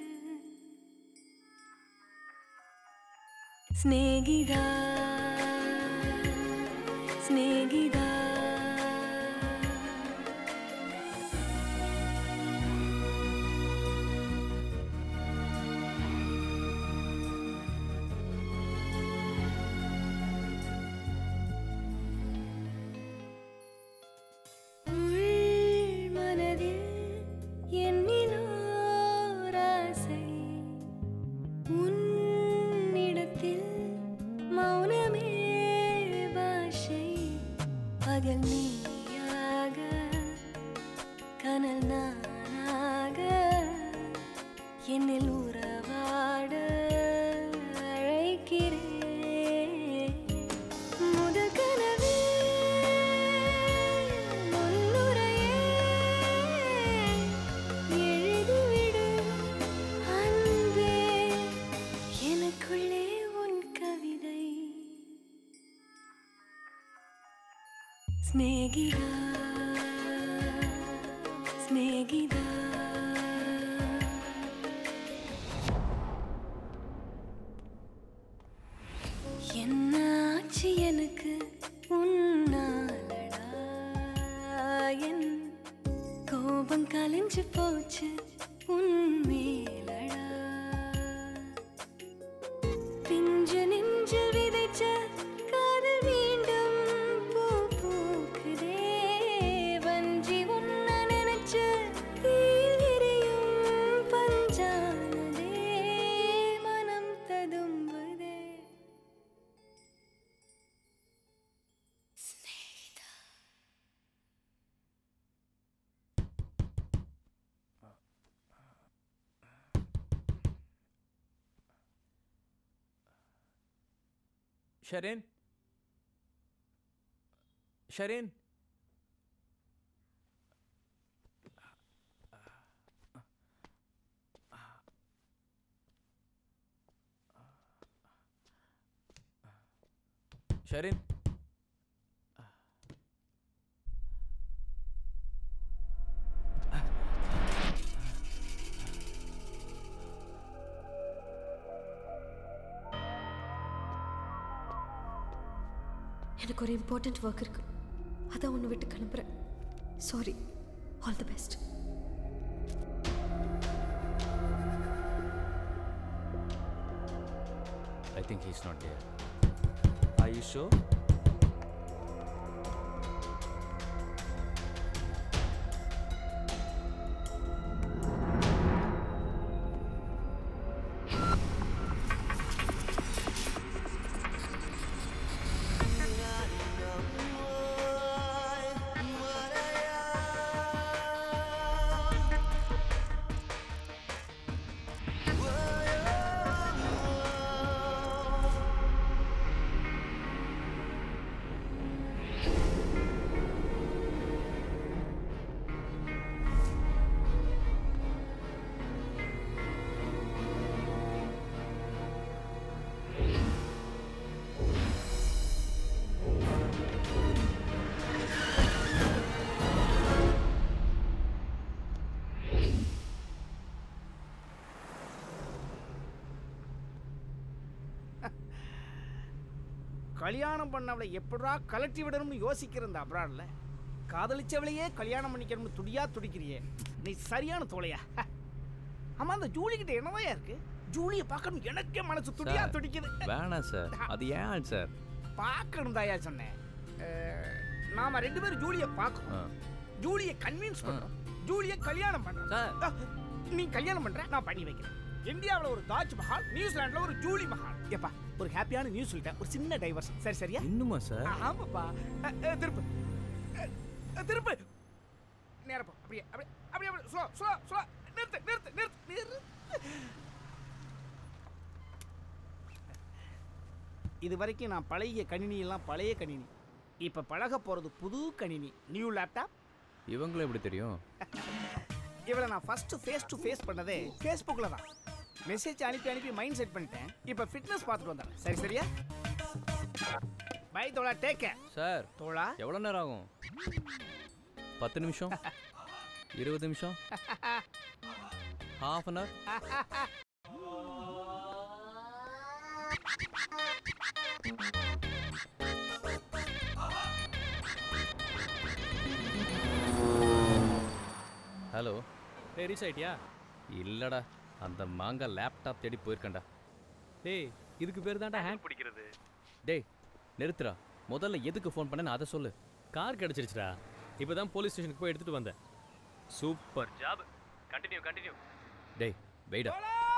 സ്നേഹിത സ്നേഹിത உள் மனதில் என்னிலோர் ஆசை உன்னிடத்தில் மௌனமே பாஷை பகல் நீயாக கனல் நானாக என்னில் உறவாட அழைக்கிறேன் முதல் கனவே முன்னுரையே எழுதிவிடு அன்பே எனக்குள்ளே உன் கவிதை സ്നേഹിത സ്നേഹിത என்னாச்சு எனக்கு உன்னாலடா என் கோபம் கலைஞ்சு போச்சு உன்மேலடா பிஞ்சு நெஞ்சு விதைச்ச காதல் மீண்டும் பூ பூக்குதே வஞ்சி உன்ன நினைச்சு தீயில் எரியும் பஞ்சானதே மனம் ததும்புதே ஷரேன் ஷரேன் ஷரேன் எனக்கு ஒரு இம்பார்ட்டண்ட் ஒர்க் இருக்கு அதான் உன்னை விட்டு கிளம்புறேன் sorry all the best I think he's not there. Are you sure? கல்யாணம் பண்ணவளை எப்படா கலட்டி விடணும்னு யோசிக்கிற இந்த அப்ராட்ல காதலிச்சவளையே கல்யாணம் பண்ணிக்கணும்னு துடியா துடிக்கிறியே நீ சரியான தோலையா ஆமா அந்த ஜூலி கிட்ட என்னவாயா இருக்கு ஜூலியை பார்க்கணும் எனக்கே மனசு துடியா சார், துடிக்குது வேணாம் சார் அது ஏன் ஆள் சார் பார்க்கணும் தாயா சொன்னேன் அஹ், நாம ரெண்டு பேரும் ஜூலியை பார்க்கணும் ஜூலியை கன்வின்ஸ் பண்றோம் ஜூலியை கல்யாணம் பண்றோம் அஹ், நீ கல்யாணம் பண்ற நான் பண்ணி வைக்கிறேன் இந்தியாவுல ஒரு தாஜ் மஹால் நியூசிலாந்துல ஒரு ஜூலி மஹால் ஏப்பா ஒரு ஹாப்பியான நியூஸ் சொல்லிட்டேன் ஒரு சின்ன டைவர்ஷன் சரி சரியா இன்னுமா சார் ஆமாப்பா அஹ், அஹ், திருப்பு அஹ், அஹ், திருப்பு நேரப்போ அப்படியே அப்படியே அப்படியே அப்படியே ஸ்லோ ஸ்லோ ஸ்லோ நிறுத்து நிறுத்து நிறுத்து நிறுத்து இது வரைக்கும் நான் பழகிய கணினி எல்லாம் பழைய கணினி இப்போ பழக போகிறது புது கணினி நியூ லேப்டாப் இவங்களும் எப்படி தெரியும் இவளை நான் ஃபஸ்ட்டு ஃபேஸ் டு ஃபேஸ் பண்ணதே ஃபேஸ்புக்கில் தான் மெசேஜ் அனுப்பி அனுப்பி மைண்ட் செட் பண்ணிட்டேன் இப்போ ஃபிட்னஸ் பார்த்துட்டு வந்தேன் சரி சரியா பை தோழா டேக் கேர் சார் தோழா எவ்வளோ நேரம் ஆகும் பத்து நிமிஷம் இருபது நிமிஷம் ஹாஃப் அன் ஹவர் ஹலோ டேய் ரீச் ஆயிட்டியா இல்லடா அந்த மாங்கா லேப்டாப் தேடி போயிருக்கேன்டா டேய் இதுக்கு பேர் தான்டா ஹேண்ட் பிடிக்கிறது டேய் நிறுத்துடா முதல்ல எதுக்கு ஃபோன் பண்ணேன்னு அதை சொல்லு கார் கிடச்சிருச்சுடா இப்போ தான் போலீஸ் ஸ்டேஷனுக்கு போய் எடுத்துட்டு வந்தேன் சூப்பர் ஜாப் கண்டினியூ கண்டினியூ டேய் வெயிடா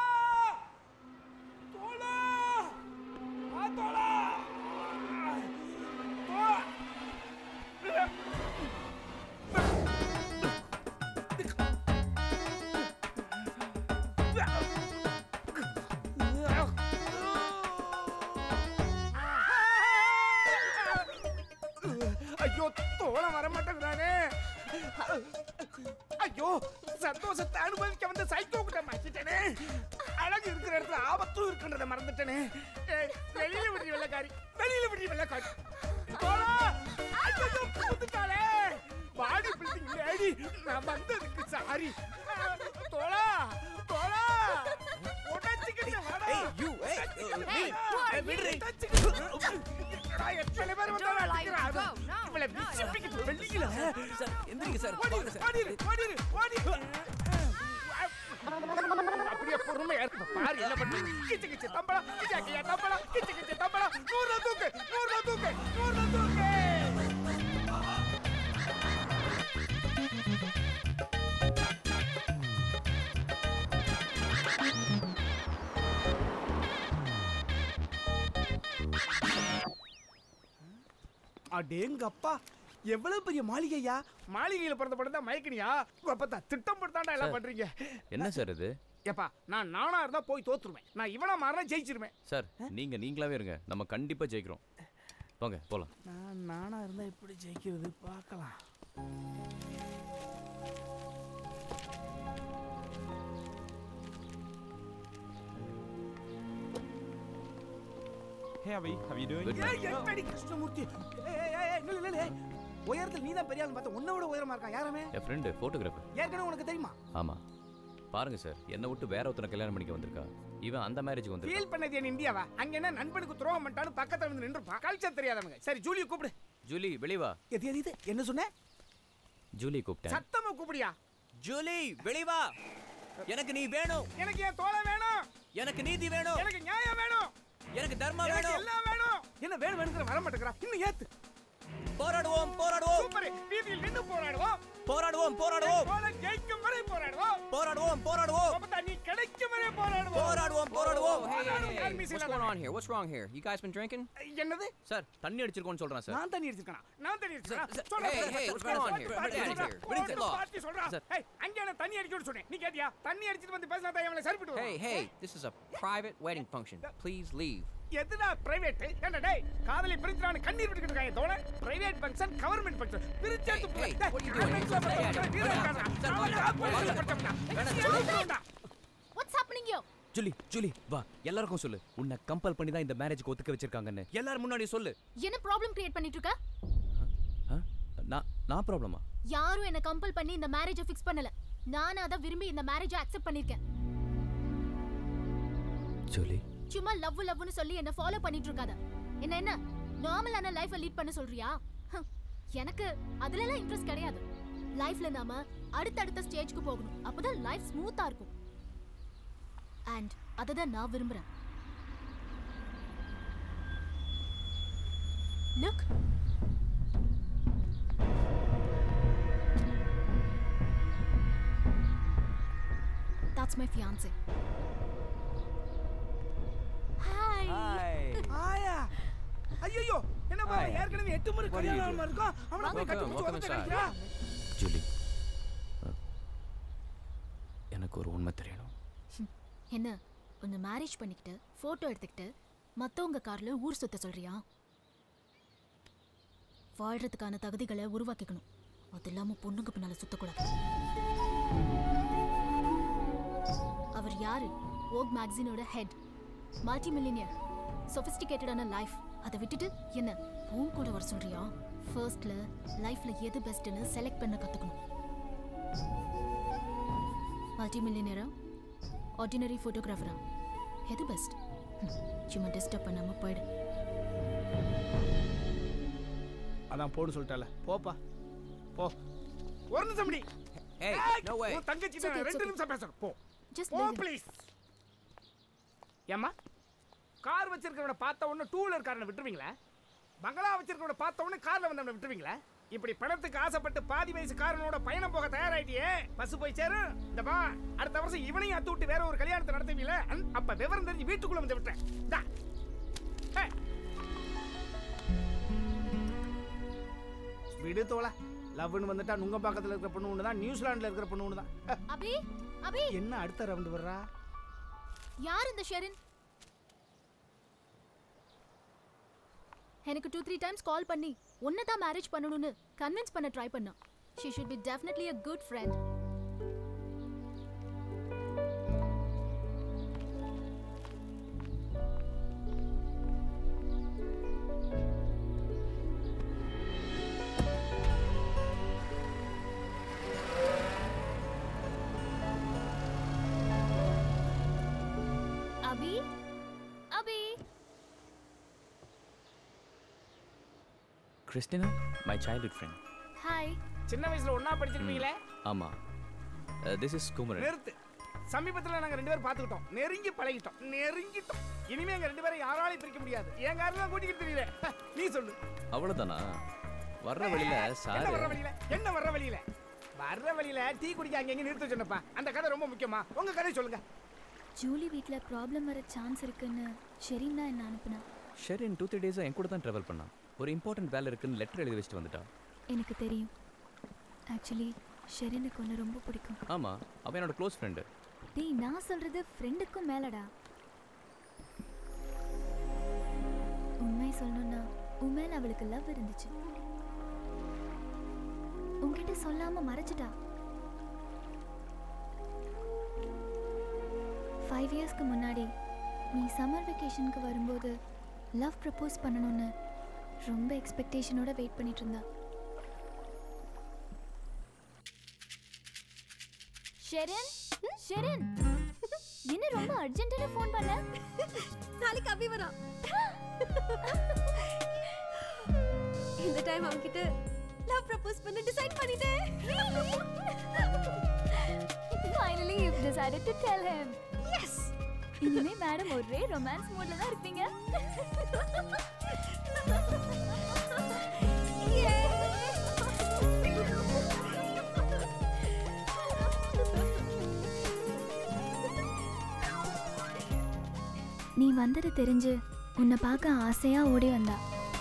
ஐயோ தோழம் வர மாட்டேங்கிறானே ஐயோ சந்தோஷத்தை அனுபவிக்க வந்த சைக்கோ கிட்ட மாட்டிட்டேனே அழகு இருக்கிற இடத்துல ஆபத்தும் இருக்குன்றத மறந்துட்டேனே ஏய், வெளியில விடுறி வெள்ளக்காரி வெளியில விடுறி வெள்ளக்காரி தோழா ஐயோ புதுட்டாளே பாடி பில்டிங் லேடி நான் வந்ததுக்கு சாரி தோழா தோழா உடச்சிக்கிட்டு வாடா ஏய், you, ஏய், Hey, who are விடுறி. you? என்னடா, எத்தனை பேர் வந்தாலும் அடிக்கிறான். இவளை பிச்சுப்பிக்கிட்டு வெளியில. சார் எந்திரிங்க சார் ஓடிரு, வாங்க சார் ஓடிரு, ஓடிரு, ஓடிரு. அப்படியே பொறுமையா இருக்கு பாரு என்ன பண்றீங்க கிச்சு கிச்சு தம்பளம் கிச்சா கிச்சா தம்பளம் கிச்சு கிச்சு தம்பளம் நூறு தூக்கு நூறு தூக்கு நூறு தூக்கு அடேங்கப்பா எவ்வளவு பெரிய மாளிகையா மாளிகையில பிறந்த படம் தான் மயக்கணியா அப்பத்தா திட்டம் போட்டுதான்டா எல்லாம் சார். பண்றீங்க என்ன சார் இது ஏப்பா நான் நானா இருந்தா போய் தோத்துருவேன் நான் இவனா மாறினா ஜெயிச்சிருவேன் சார் நீங்க நீங்களாவே இருங்க நம்ம கண்டிப்பா ஜெயிக்கிறோம் வாங்க போலாம் நான் நானா இருந்தா எப்படி ஜெயிக்கிறது பார்க்கலாம் Hey, Avi, how you doing? ஏய், என்னடி கிருஷ்ணமூர்த்தி ஏய், ஏய், ஏய், ஏய், நில்லு, நில்லு, ஏய். உயரத்தில் நீ தான் பெரிய ஆள் பார்த்தா உன்னை விட உயரமா இருக்கான் யாருமே என் ஃப்ரெண்டு ஃபோட்டோகிராஃபர் ஏற்கனவே உனக்கு தெரியுமா ஆமா பாருங்க சார் என்னை விட்டு வேற ஒருத்தனை கல்யாணம் பண்ணிக்க வந்திருக்கா இவன் அந்த மேரேஜுக்கு வந்திருக்கான் ஃபீல் பண்ணது என் இந்தியாவா அங்க என்ன நண்பனுக்கு துரோகம் பண்ணிட்டான்னு பக்கத்துல வந்து நின்றுப்பான் கல்ச்சர் தெரியாதவங்க சரி ஜூலியை கூப்பிடு ஜூலி வெளிவா எது எது இது என்ன சொன்ன ஜூலி கூப்பிட்டேன் சத்தமா கூப்பிடியா ஜூலி வெளிவா எனக்கு நீ வேணும் எனக்கு என் தோலை வேணும் எனக்கு நீதி வேணும் எனக்கு நியாயம் வேணும் எனக்கு தர்மம் எனக்கு வேணும் எல்லாம் வேணும் என்ன வேணும் வேணுங்கிற வர மாட்டேங்கிறா இன்னும் ஏத்து போராடுவோம் போராடுவோம் சூப்பர் வீதியில் நின்று போராடுவோம் போராடுவோம் போராடுவோம் போல ஜெயிக்கும் வரை போராடுவோம் போராடுவோம் போராடுவோம் அப்பதான் நீ கிடைக்கும் வரை போராடுவோம் போராடுவோம் போராடுவோம் Hey, hey, போராடுவோம். hey, யார் hey, மீசையில what's going தானே? on here? What's wrong here? You guys been drinking? என்னது சார் தண்ணி அடிச்சிருக்கோன்னு சொல்றேன் சார் நான் தண்ணி அடிச்சிருக்கேன் நான் தண்ணி அடிச்சிருக்கேன் Sir, சொல்றேன், hey, சொல்றேன், hey, சொல்றேன், what's going on சொல்றேன், here? பார்ட்டி What is சொல்றேன், here? What is போடு, the law? பார்ட்டி சொல்றேன். ஏய், அங்கே நான் தண்ணி அடிக்கணும்னு சொன்னேன். நீ கேட்டியா? தண்ணி அடிச்சிட்டு வந்து பேசினா தான் இவனை சரிப்பட்டு Hey, வருவான். hey, this is a private wedding function. Please leave. எதுடா பிரைவேட் ஏன்டா டேய் காதலி பிரிஞ்சிரான கண்ணீர் விட்டுக்கிட்டு இருக்காங்க தோண பிரைவேட் ஃபங்க்ஷன் கவர்மெண்ட் ஃபங்க்ஷன் பிரிச்சு எடுத்து hey, டேய், what are you doing? அவன் வீட்டுல Hey, பிறந்த hey, வீரன் இருக்கான்டா. அவன் தான் போலீஸ்ல படிச்சவன்டா. What's happening here? Julie Julie வா எல்லாருக்கும் சொல்லு உன்னை கம்பல் பண்ணி தான் இந்த மேரேஜ்க்கு ஒத்துக்க வச்சிருக்காங்கன்னு எல்லாரும் முன்னாடி சொல்லு என்ன ப்ராப்ளம் கிரியேட் பண்ணிட்டு இருக்க ஆ? நான் நான் ப்ராப்ளமா யாரும் என்ன கம்பல் பண்ணி இந்த மேரேஜை ஃபிக்ஸ் பண்ணல நானா தான் விரும்பி இந்த மேரேஜை அக்செப்ட் பண்ணிருக்கேன் ஜூலி சும்மா லவ் லவ்னு சொல்லி என்ன ஃபாலோ பண்ணிட்டு இருக்காத என்ன என்ன நார்மலான லைஃபை லீட் பண்ண சொல்றியா ஹம், எனக்கு அதுலலாம் இன்ட்ரெஸ்ட் கிடையாது லைஃப்ல நாம அடுத்தடுத்த ஸ்டேஜ்க்கு போகணும் அப்பதான் லைஃப் ஸ்மூத்தா இருக்கும் அண்ட் அதை தான் நான் விரும்புறேன் look That's my fiance. Hi. ஆயா ஐயோ என்ன பாரு Hi. ஏற்கனவே எட்டு முறை What do you கல்யாணம் do? இருக்கும் அவனை போய் கட்டி Welcome, பிடிச்சி welcome உதட்ட inside. கடிக்கிறா ஜூலி அஹ், எனக்கு ஒரு உண்மை தெரியணும் என்ன உன்னை மேரேஜ் பண்ணிக்கிட்டு ஃபோட்டோ எடுத்துக்கிட்டு மற்றவங்க கார்ல ஊர் சுத்த சொல்றியா வாழ்றதுக்கான தகுதிகளை உருவாக்கிக்கணும் அது இல்லாம பொண்ணுங்க பின்னால சுத்தக்கூடாது அவர் யாரு ஓக் மேக்சினோட ஹெட் மல்டி மில்லினியர் சொஃபிஸ்டிகேட்டடான லைஃப் அதை விட்டுட்டு என்ன உன் கூட வர சொல்றியா ஃபர்ஸ்ட்ல லைஃப்ல எது பெஸ்ட்னு செலக்ட் பண்ண கத்துக்கணும் மல்டி மில்லினியரா ஆர்டினரி ஃபோட்டோகிராஃபரா எது பெஸ்ட் சும்மா டிஸ்டர்ப் பண்ணாம போயிடு அதான் போன்னு சொல்லிட்டால போப்பா போ ஒரு நிமிஷம் முடி Hey, ஏய், no way. உன் தங்கச்சி It's okay, தான் it's ரெண்டு okay. நிமிஷம் பேசணும் போ Just போ leave him. ப்ளீஸ் ஏம்மா கார் வச்சிருக்கிறவனை பார்த்த உடனே டூ வீலர் காரனை விட்டுருவீங்களா பங்களா வச்சிருக்கிறவனை பார்த்த உடனே கார்ல வந்தவனை விட்டுருவீங்களா இப்படி பணத்துக்கு ஆசைப்பட்டு பாதி வயசு காரனோட பயணம் போக தயாராயிட்டியே பஸ் போய் சேரும் இந்த பா அடுத்த வருஷம் இவனையும் அத்து விட்டு வேற ஒரு கல்யாணத்தை நடத்துவீங்களே அந்- அப்ப விவரம் தெரிஞ்சு வீட்டுக்குள்ள வந்து விட்டேன் இந்தா. ஹே. விடு தோல லவ்னு வந்துட்டா நுங்க பக்கத்துல இருக்கிற பொண்ணு ஒன்று தான் நியூசிலாந்துல இருக்கிற பொண்ணு ஒன்று தான் ஹே. அபி அபி என்ன அடுத்த ரவுண்டு வர்றா யார் இந்த ஷெரின் எனக்கு டூ த்ரீ டைம்ஸ் கால் பண்ணி உன்னை தான் மேரேஜ் பண்ணணும்னு கன்வின்ஸ் பண்ண ட்ரை பண்ணா she should be definitely a good friend Abhi Abhi Christina my childhood friend hi சின்ன வயசுல ஒண்ணா படிச்சிருப்பீங்களே ஆமாம் திஸ் இஸ் குமரன் நிறுத்து சமீபத்துல நாங்க ரெண்டு பேரும் பார்த்துக்கிட்டோம் நெருங்கி பழகிட்டோம் நெருங்கிட்டோம் இனிமே எங்க ரெண்டு பேரும் யாராலையும் பிரிக்க முடியாது என் காரில் தான் கூட்டிக்கிட்டு தெரியல நீ சொல்லு அவ்வளோதானா வர்ற வழியில என்ன வர்ற சார் வழியில என்ன வர்ற வழியில வர்ற வழியில டீ குடிக்க அங்க எங்க நிறுத்த சொன்னப்பா அந்த கதை ரொம்ப முக்கியமா உங்க கதை சொல்லுங்க ஜூலி வீட்டில் ப்ராப்ளம் வர சான்ஸ் இருக்குன்னு ஷெரின் தான் என்ன அனுப்புனா ஷெரின் டூ த்ரீ டேஸாக என் கூட தான் ட்ராவல் பண்ணான் ஒரு இம்பார்ட்டன்ட் வேலை இருக்குன்னு லெட்டர் எழுதி வச்சுட்டு வந்துட்டா எனக்கு தெரியும் ஆக்சுவலி ஷெரினுக்கு ஒன்று ரொம்ப பிடிக்கும் ஆமாம் அவன் என்னோட க்ளோஸ் ஃப்ரெண்டு டேய் நான் சொல்றது ஃப்ரெண்டுக்கும் மேலடா உண்மை சொல்லணும்னா உன் மேல அவளுக்கு லவ் இருந்துச்சு உன்கிட்ட சொல்லாம மறைச்சிட்டா ஃபைவ் இயர்ஸ்க்கு முன்னாடி நீ சம்மர் வெக்கேஷனுக்கு வரும்போது லவ் ப்ரப்போஸ் பண்ணணும்னு ரொம்ப எக்ஸ்பெக்டேஷனோட வெயிட் பண்ணிட்டு இருந்தா ஷெரின் ஷெரின் என்ன ரொம்ப அர்ஜென்ட்டான ஃபோன் பண்ண நாளைக்கு அபி வரா இந்த டைம் அவன்கிட்ட லவ் ப்ரப்போஸ் பண்ண டிசைட் பண்ணிட்டேன் finally you decided to tell him yes இனிமே மேடம் ஒரே ரொமான்ஸ் மூட்ல தான் இருப்பீங்க நீ வந்தது தெரிஞ்சு உன்னை பார்க்க ஆசையா ஓடி வந்தா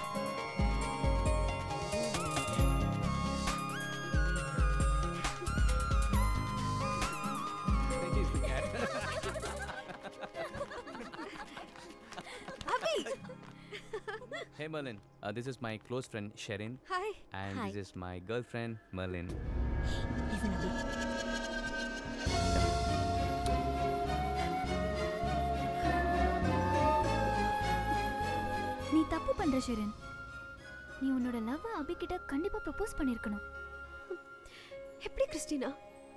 அபி Hey Merlin, uh, this is my close friend Sherin. Hi. And Hi. this is my girlfriend Merlin. Listen, Abhi. நீ தப்பு பண்ற ஷெரின் நீ உன்னோட லவ் அபி கிட்ட கண்டிப்பா ப்ரப்போஸ் பண்ணிருக்கணும் எப்படி கிறிஸ்டினா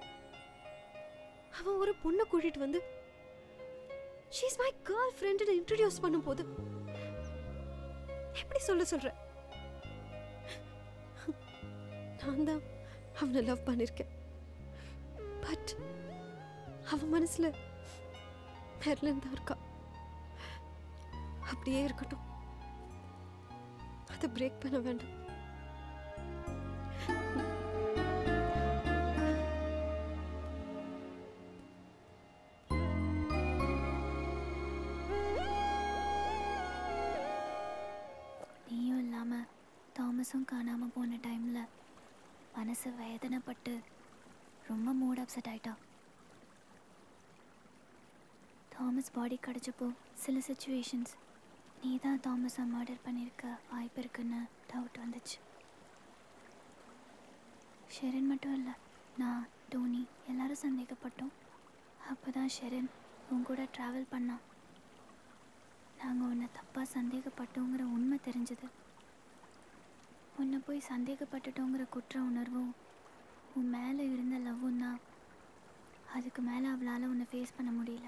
அவன் ஒரு பொண்ணை கூட்டிட்டு வந்து she is my girl friend introduce பண்ணும்போது எப்படி சொல்ல சொல்ற நான் தான் அவனை லவ் பண்ணிருக்கேன் பட் அவன் மனசுல மெர்லின் தான் இருக்கா அப்படியே இருக்கட்டும் அதை பிரேக் பண்ண வேண்டாம் நீயும் இல்லாம தாமஸும் காணாம போன டைம்ல மனசு வேதனைப்பட்டு ரொம்ப மூட் அப்செட் ஆயிட்டா தாமஸ் பாடி கிடச்சப்போ சில சுச்சுவேஷன்ஸ் நீ தான் தாமஸை மர்டர் பண்ணியிருக்க வாய்ப்பு இருக்குன்னு டவுட் வந்துச்சு ஷெரின் மட்டும் இல்லை நான் டோனி எல்லாரும் சந்தேகப்பட்டோம் அப்போ தான் ஷெரின் உன் கூட ட்ராவல் பண்ணான் நாங்கள் உன்னை தப்பாக சந்தேகப்பட்டோங்கிற உண்மை தெரிஞ்சது உன்னை போய் சந்தேகப்பட்டுட்டோங்கிற குற்ற உணர்வும் உன் மேலே இருந்த லவ்வும் தான் அதுக்கு மேலே அவளால் உன்னை ஃபேஸ் பண்ண முடியல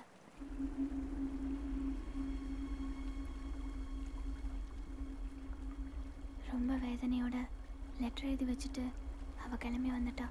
ரொம்ப வேதனையோட லெட்டர் எழுதி வச்சுட்டு அவள் கிளம்பி வந்துட்டா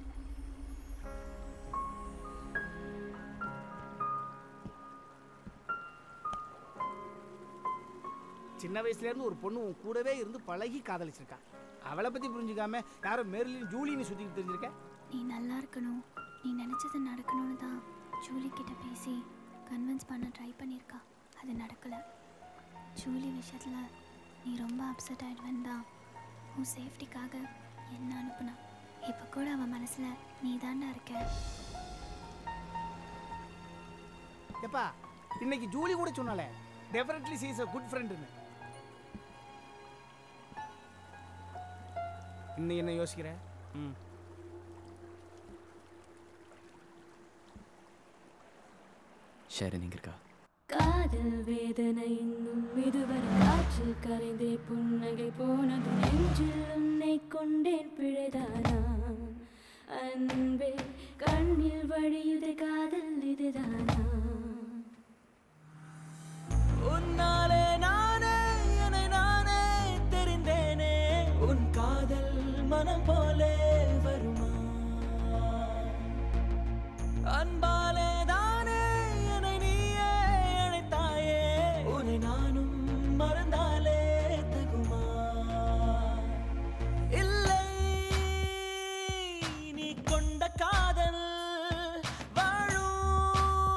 சின்ன வயசுல இருந்து ஒரு பொண்ணு உன் கூடவே இருந்து பழகி காதலிச்சிருக்கா அவளை பத்தி புரிஞ்சுக்காம யாரோ மெர்லின் ஜூலின்னு சுத்திட்டு தெரிஞ்சிருக்க நீ நல்லா இருக்கணும் நீ நினச்சது நடக்கணும்னு தான் ஜூலி கிட்ட பேசி கன்வின்ஸ் பண்ண ட்ரை பண்ணியிருக்கா அது நடக்கலை ஜூலி விஷயத்தில் நீ ரொம்ப அப்செட் ஆகிடுவேன் தான் உன் சேஃப்டிக்காக என்ன அனுப்புனா இப்போ கூட அவன் மனசில் நீ தாண்டா இருக்க எப்பா இன்னைக்கு ஜூலி கூட சொன்னாலே டெஃபினெட்லி சீஸ் அ குட் ஃப்ரெண்டுன்னு இன்னும் என்ன யோசிக்கிற ம் ஷேரன் எங்க இருக்கா காதல் வேதனை இன்னும் இதுவரை காற்றில் கரைந்தே புன்னகை போனது நெஞ்சில் உன்னை கொண்டேன் பிழைதானா அன்பே கண்ணில் வழியுதை காதல் இதுதானா உன்னாலே நானே என்னை நானே தெரிந்தேனே உன் காதல் மனம் போலே வருமா அன்பாலே தானே என்னை நீயே அழைத்தாயே உன்னை நானும் மறந்தாலே தகுமா இல்லை நீ கொண்ட காதல் வாழும்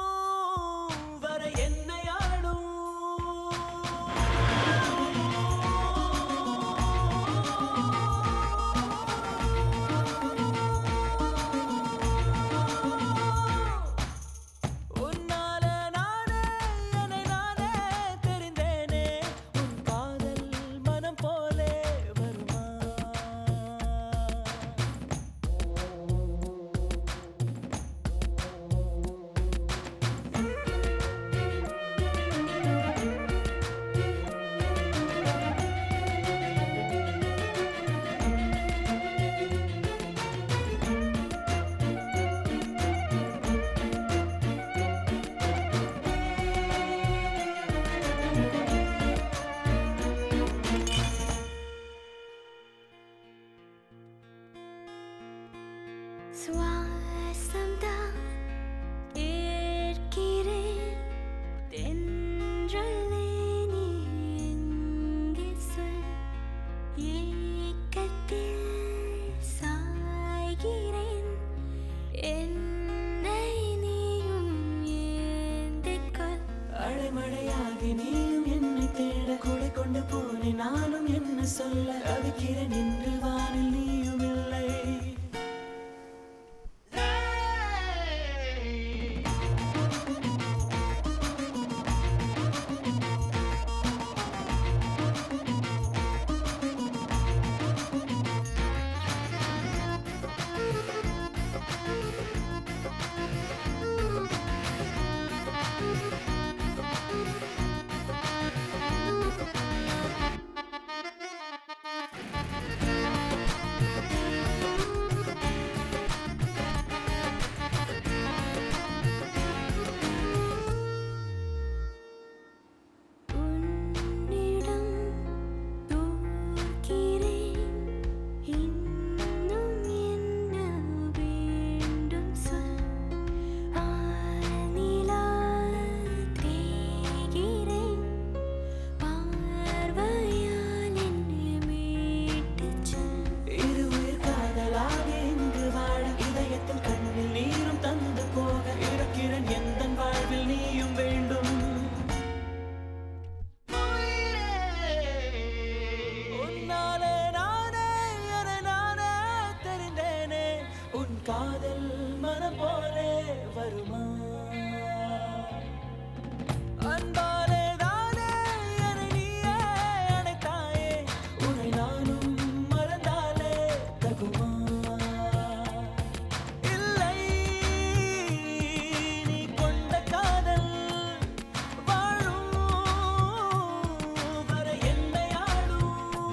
அன்பாலே தானே என்னை நீயே அணைத்தாயே உன்னை நானும் மறந்தாலே தகுமா இல்லை நீ கொண்ட காதல் வாழும் வரை என்னை ஆளும்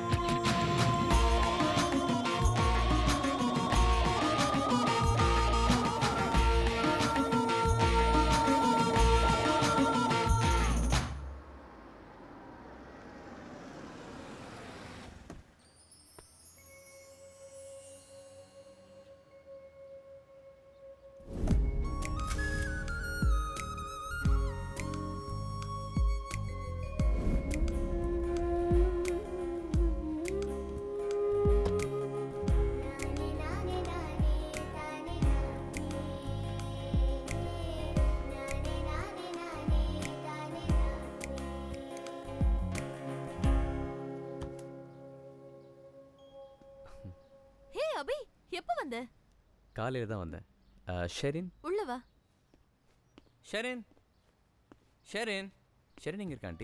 ஹே அபி எப்போ வந்த காலையில் தான் வந்தேன் அஹ், ஷெரின் உள்ள வா ஷெரின் ஷெரின் ஷெரின் எங்கே இருக்கா ஆண்டி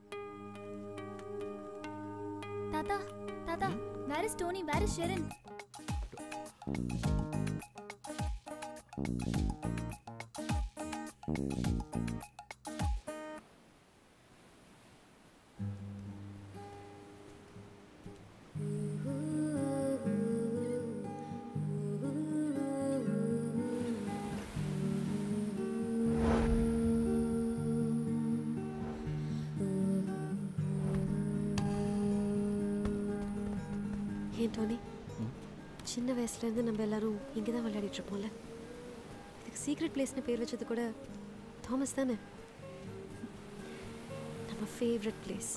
தாத்தா தாத்தா where is Tony where is Sherin ஏன் டோனி சின்ன வயசுலேருந்து நம்ம எல்லாரும் இங்கே தான் விளையாடிட்டு இருப்போம்ல இதுக்கு சீக்ரெட் பிளேஸ்னு பேர் வச்சது கூட தாமஸ் தானே நம்ம ஃபேவரட் பிளேஸ்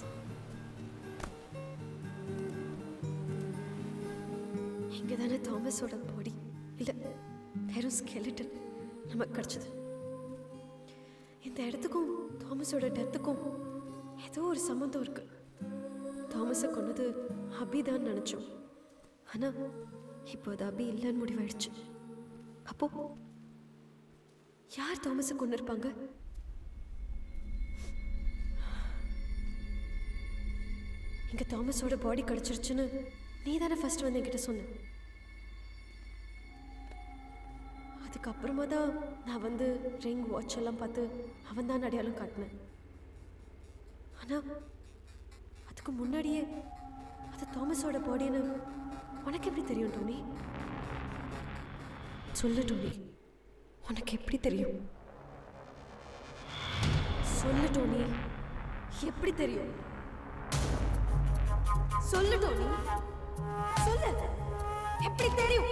இங்கே தானே தாமஸோட பாடி இல்லை வெறும் ஸ்கெலிட்டன் நமக்கு கிடச்சிது இந்த இடத்துக்கும் தாமஸோட டெத்துக்கும் ஏதோ ஒரு சம்மந்தம் இருக்கு தாமஸை கொன்னது அபி தான் நினச்சோம் ஆனால் இப்போ அது அபி இல்லைன்னு முடிவாயிடுச்சு அப்போ யார் தாமஸை கொண்டு இருப்பாங்க இங்க தாமஸோட பாடி கிடைச்சிருச்சுன்னு நீ தானே ஃபர்ஸ்ட் வந்து என்கிட்ட சொன்ன அதுக்கப்புறமா தான் நான் வந்து ரிங் வாட்ச் எல்லாம் பார்த்து அவன் தான் அடையாளம் காட்டினேன் ஆனா அதுக்கு முன்னாடியே அது தாமஸோட பாடின்னு உனக்கு எப்படி தெரியும் டோனி சொல்லு டோனி உனக்கு எப்படி தெரியும் சொல்லு டோனி எப்படி தெரியும் சொல்லு டோனி சொல்லு எப்படி தெரியும்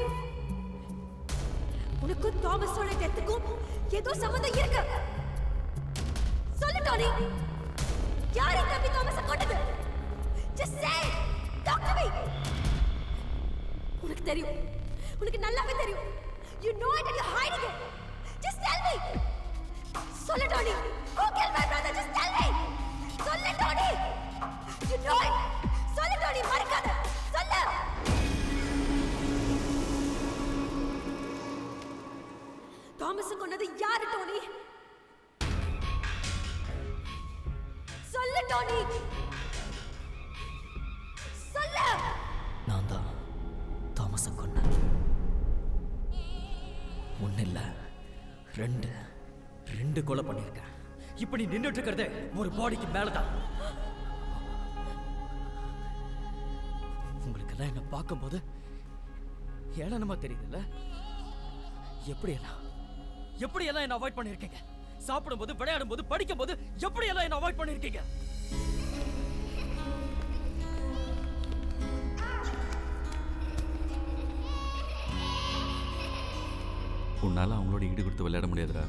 உனக்கு தாமஸோட டெத்துக்கும் ஏதோ சம்மந்தம் இருக்கு சொல்லு டோனி யார் இந்த அபி தாமஸ கொண்டது just say talk to me உனக்கு தெரியும் உனக்கு நல்லாவே தெரியும் you know it and you're hiding it just tell me சொல்லு Dhoni who killed my brother just tell me சொல்லு டோனி you know it சொல்லு டோனி மறக்காத சொல்லு தாமஸ் கொண்டது யாரு டோனி சொல்லு டோனி சொல்லு நான் தான் தாமஸை கொன்னேன் ஒன்றும் இல்லை ரெண்டு ரெண்டு கொலை பண்ணியிருக்கேன் இப்போ நீ நின்றுட்டு இருக்கிறதே ஒரு பாடிக்கு மேலே தான் உங்களுக்கெல்லாம் என்ன பார்க்கும்போது ஏளனமா தெரியுதுல்ல எப்படியெல்லாம் எப்படியெல்லாம் என்ன அவாய்ட் பண்ணியிருக்கீங்க சாப்பிடும்போது விளையாடும்போது படிக்கும்போது எப்படியெல்லாம் என்ன அவாய்ட் பண்ணியிருக்கீங்க உன்னால அவங்களோட ஈடு கொடுத்து விளையாட முடியாதுடா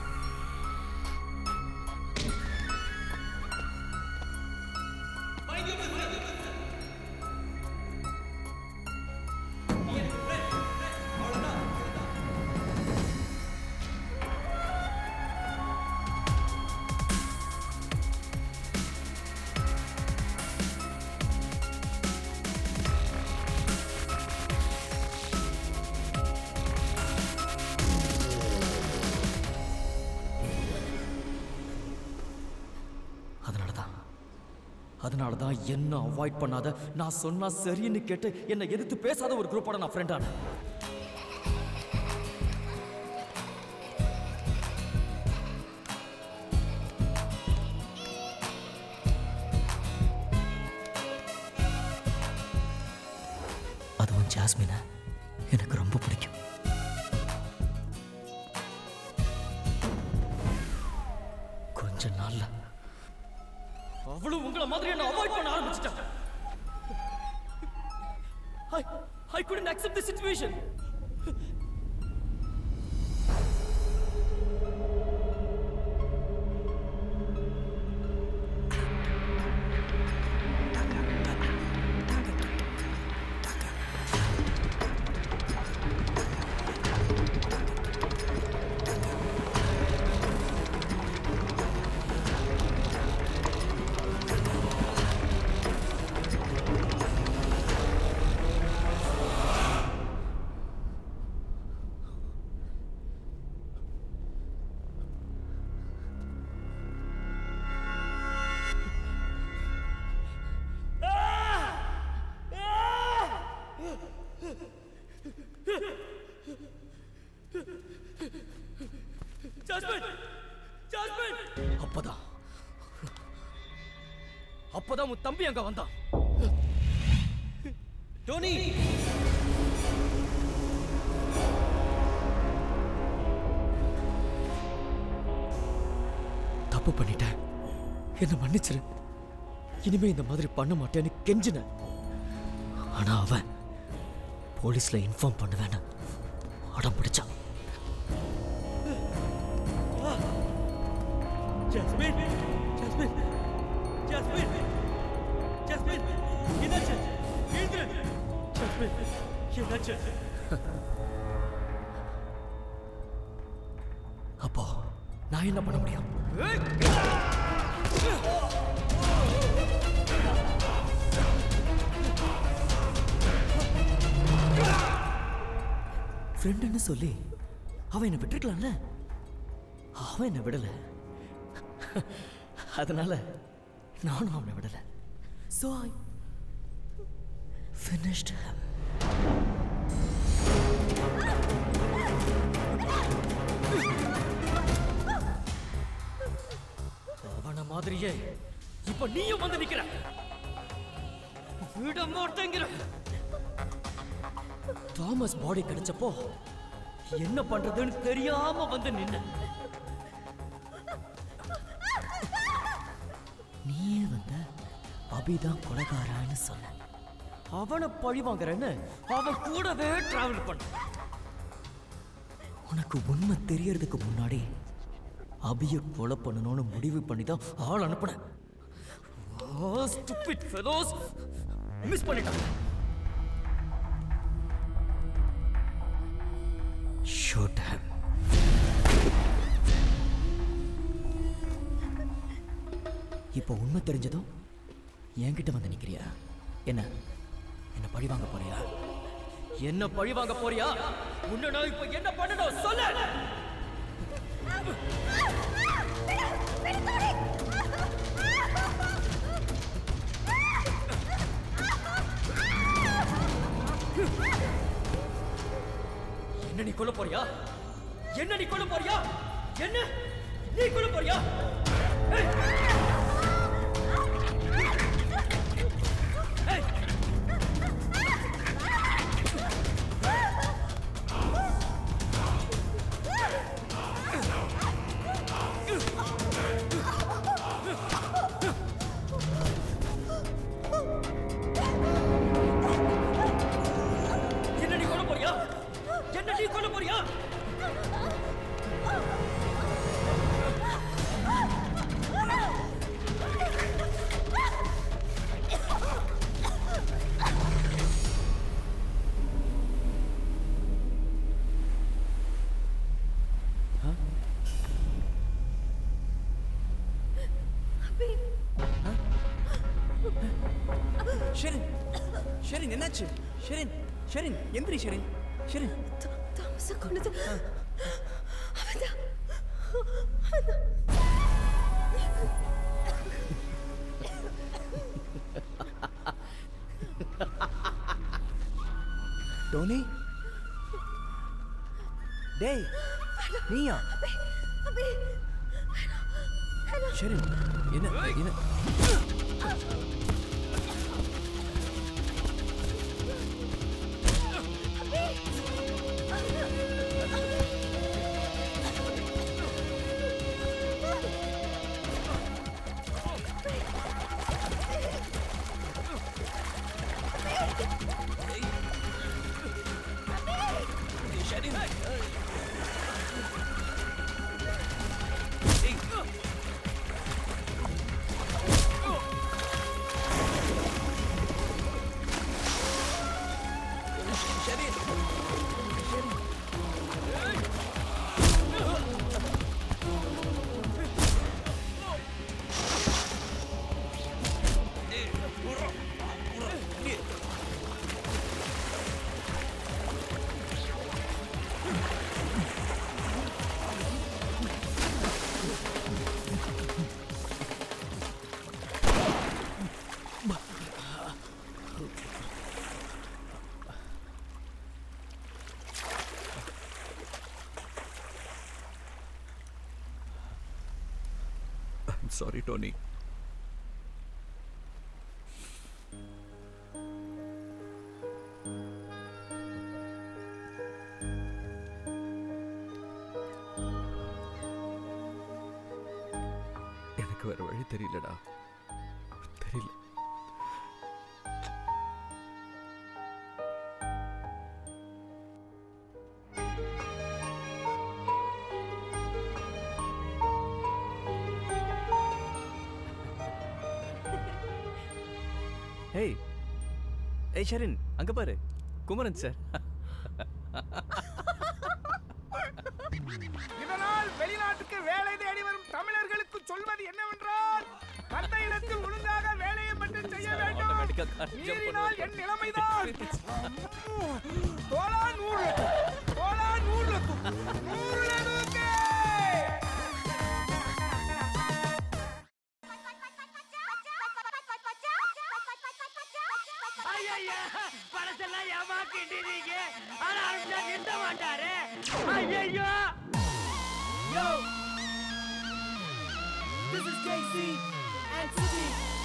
Mind your அதனால தான் என்ன அவாய்ட் பண்ணாத நான் சொன்னா சரின்னு கேட்டு என்னை எதிர்த்து பேசாத ஒரு குரூப்போட நான் ஃப்ரெண்ட் ஆனேன் அதுவும் ஜாஸ்மினை எனக்கு ரொம்ப பிடிக்கும் கொஞ்ச நாள்ல அவளும் உங்களை மாதிரி என்ன அவாய்ட் பண்ண ஆரம்பிச்சிட்டாங்க I, I couldn't accept the situation. Jasmine Jasmine அப்பதான் அப்பதான் உன் தம்பி அங்க வந்தான் டோனி தப்பு பண்ணிட்டேன் என்ன மன்னிச்சிரு இனிமே இந்த மாதிரி பண்ண மாட்டேன்னு கெஞ்சினேன் ஆனா அவன் போலீஸ்ல இன்ஃபார்ம் பண்ணுவேன்னு அடம் பிடிச்சான் ஜாஸ்மின் ஜாஸ்மின் ஜாஸ்மின் ஜாஸ்மின் என்னாச்சு எழுந்துரு ஜாஸ்மின் என்னாச்சு அப்போ நான் என்ன பண்ண முடியும் ஃப்ரெண்டுன்னு சொல்லி அவன் என்னை விட்டுருக்கலாம்ல அவன் என்னை விடல அதனால நானும் அவனை விடல ஸோ ஐ finished him. அவன மாதிரியே இப்ப நீயும் வந்து நிக்கிற விட மாட்டேங்கிற தாமஸ் பாடி கிடைச்சப்போ என்ன பண்றதுன்னு தெரியாம வந்து நின்ன நீயே வந்த அபிதான் கொலகாரான்னு சொன்ன அவனை பழி வாங்குறேன்னு அவன் கூடவே டிராவல் பண்ண உனக்கு உண்மை தெரியறதுக்கு முன்னாடி அபிய கொலை பண்ணணும்னு முடிவு பண்ணி தான் ஆள் அனுப்புனேன் ஸ்டூபிட் ஃபெலோஸ் மிஸ் பண்ணிட்டாங்க ஷூட் ஹிம் இப்போ உண்மை தெரிஞ்சதும் என்கிட்ட வந்து நிக்கிறியா என்ன என்ன பழி வாங்க போறியா என்ன பழி வாங்க போறியா உன்னை நான் இப்போ என்ன பண்ணணும் சொல்லு என்ன நீ கொல்ல போறியா என்ன நீ கொல்ல போறியா என்ன நீ கொல்ல போறியா ஏய்! ஏய்! என்ன நீ கொல்ல போறியா என்ன நீ கொல்ல போறியா ஷெரின் ஷெரின் என்னாச்சு ஷெரின் ஷெரின் எந்திரி ஷெரின் ஷெரின் தாமஸ கொண்டது அவன்தான் அவன்தான் டோனி டேய் நீயா அபி சரி என்ன என்ன I'm sorry, Tony. எனக்கு வேற வழி தெரியலடா தெரியல ஹேய் ஏய் ஷரின் அங்க பாரு குமரன் சார் இதனால் வெளிநாட்டுக்கு வேலை தேடி வரும் தமிழர்களுக்கு சொல்வது என்னவென்றால் வந்த இடத்தில் ஒழுங்காக வேலையை மட்டும் செய்ய வேண்டும் மீறினால் என் நிலைமைதான் தோலா நூறு தோலா நூறு நூறு லடுக்கு. ஐயா பழசெல்லாம் ஏமாக்கிட்டீங்க ஆனா அனுப்பிச்சா நிறுத்த மாட்டாரு ஐயோ Yo, this is JC and City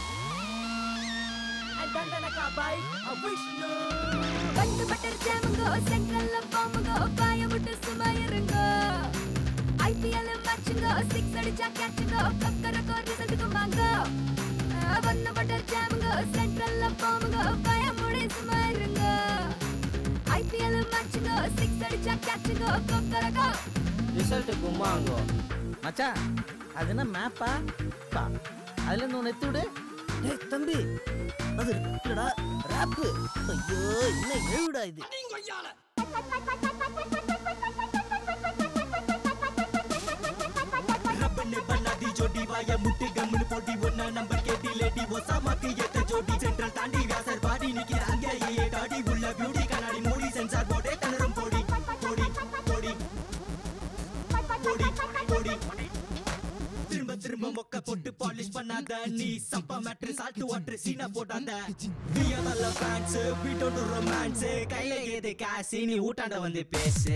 and Dandanaka by a Vishnu. பட்டு பட்டர் ஜாமுங்கோ சென்ட்ரல்ல பாம்புங்கோ பாய விட்டு சும்மா இருங்கோ ஐபிஎல் மேட்சுங்கோ சிக்ஸ் அடிச்சா கேட்சுங்கோ கக்கரக்கோ ரிசல்ட்டுக்கு வாங்கோ பண்ண பட்டர் ஜாமுங்கோ சென்ட்ரல்ல பாம்புங்கோ பாய முடி சும்மா இருங்கோ ஐபிஎல் மேட்சுங்கோ சிக்ஸ் அடிச்சா கேட்சுங்கோ கக்கரக்கோ ரிசல்ட் கும்மாங்கோ மச்சான் அது என்ன மேப்பா பா அதுல இருந்து ஒன்று எத்து விடு டேய் தம்பி அது இல்லடா ராப்பு ஐயோ என்ன எழுடா இது रबने बना दी जोड़ी वाया मुट्ठी गमन पोटी वरना नंबर के दी लेडी वो सामक ये ते जोड़ी सेंट्रल तांडी व्यासर बाडी निकी अंगे ये ये गाड़ी बुल्ला ब्यूटी कनाडी मोड़ी सेंसर बोर्डे कनरम पोड़ी पोड़ी पोड़ी पोड़ी पोड़ी திரும்ப திரும்ப மொக்க போட்டு பாலிஷ் பண்ணாத நீ சம்பா மேட்ரு சால்ட் வாட்டர் சீனா போட்டாத வியதல்ல ஃபேன்ஸ் வீட்டோட ரொமான்ஸ் கையில ஏது காசு நீ ஊட்டாண்ட வந்து பேசு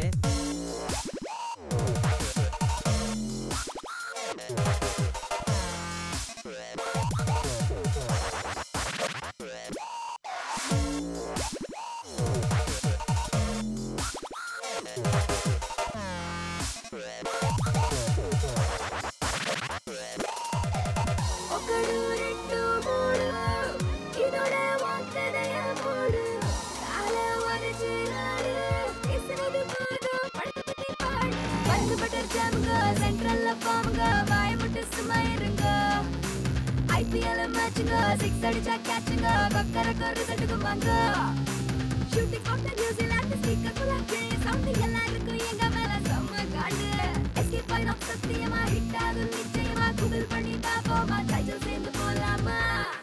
ఒకడు రెండు మూడు இதோட வாக்கதைய மூடு கால உரைச்சினாடு பேசுறது போதும் படுத்து பாடு பத்து பட்டர் ஜாமுங்க சென்ட்ரல்ல பாமுங்க வாய முட்டு சும்மா இருங்க ஐபிஎல் மேட்சுங்க சிக்ஸ் அடிச்சா கேட்சுங்க பக்கரக்க ரிசல்ட்டுக்கு வாங்க ஷூட்டிங் போட்ட நியூசிலாந்து ஸ்பீக்கர் குள்ள கிழி சவுண்ட் எல்லாருக்கும் எங்க மேல செம்ம காடு எஸ்கேப் ஆயிரும் சத்தியமா ஹிட் ஆகும் நிச்சயமா கூகுள் பண்ணி பாப்போமா டைட்டில் சேர்ந்து போலாமா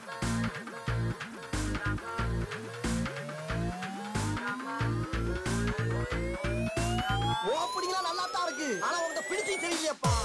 ஓப்பனிங்லாம் நல்லா தான் இருக்கு ஆனா உனக்கு பிடிச்சி தெரியலையப்பா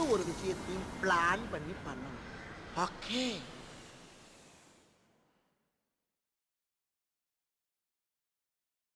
ஒரு விஷயத்தையும் பிளான் பண்ணி பண்ணணும் ஓகே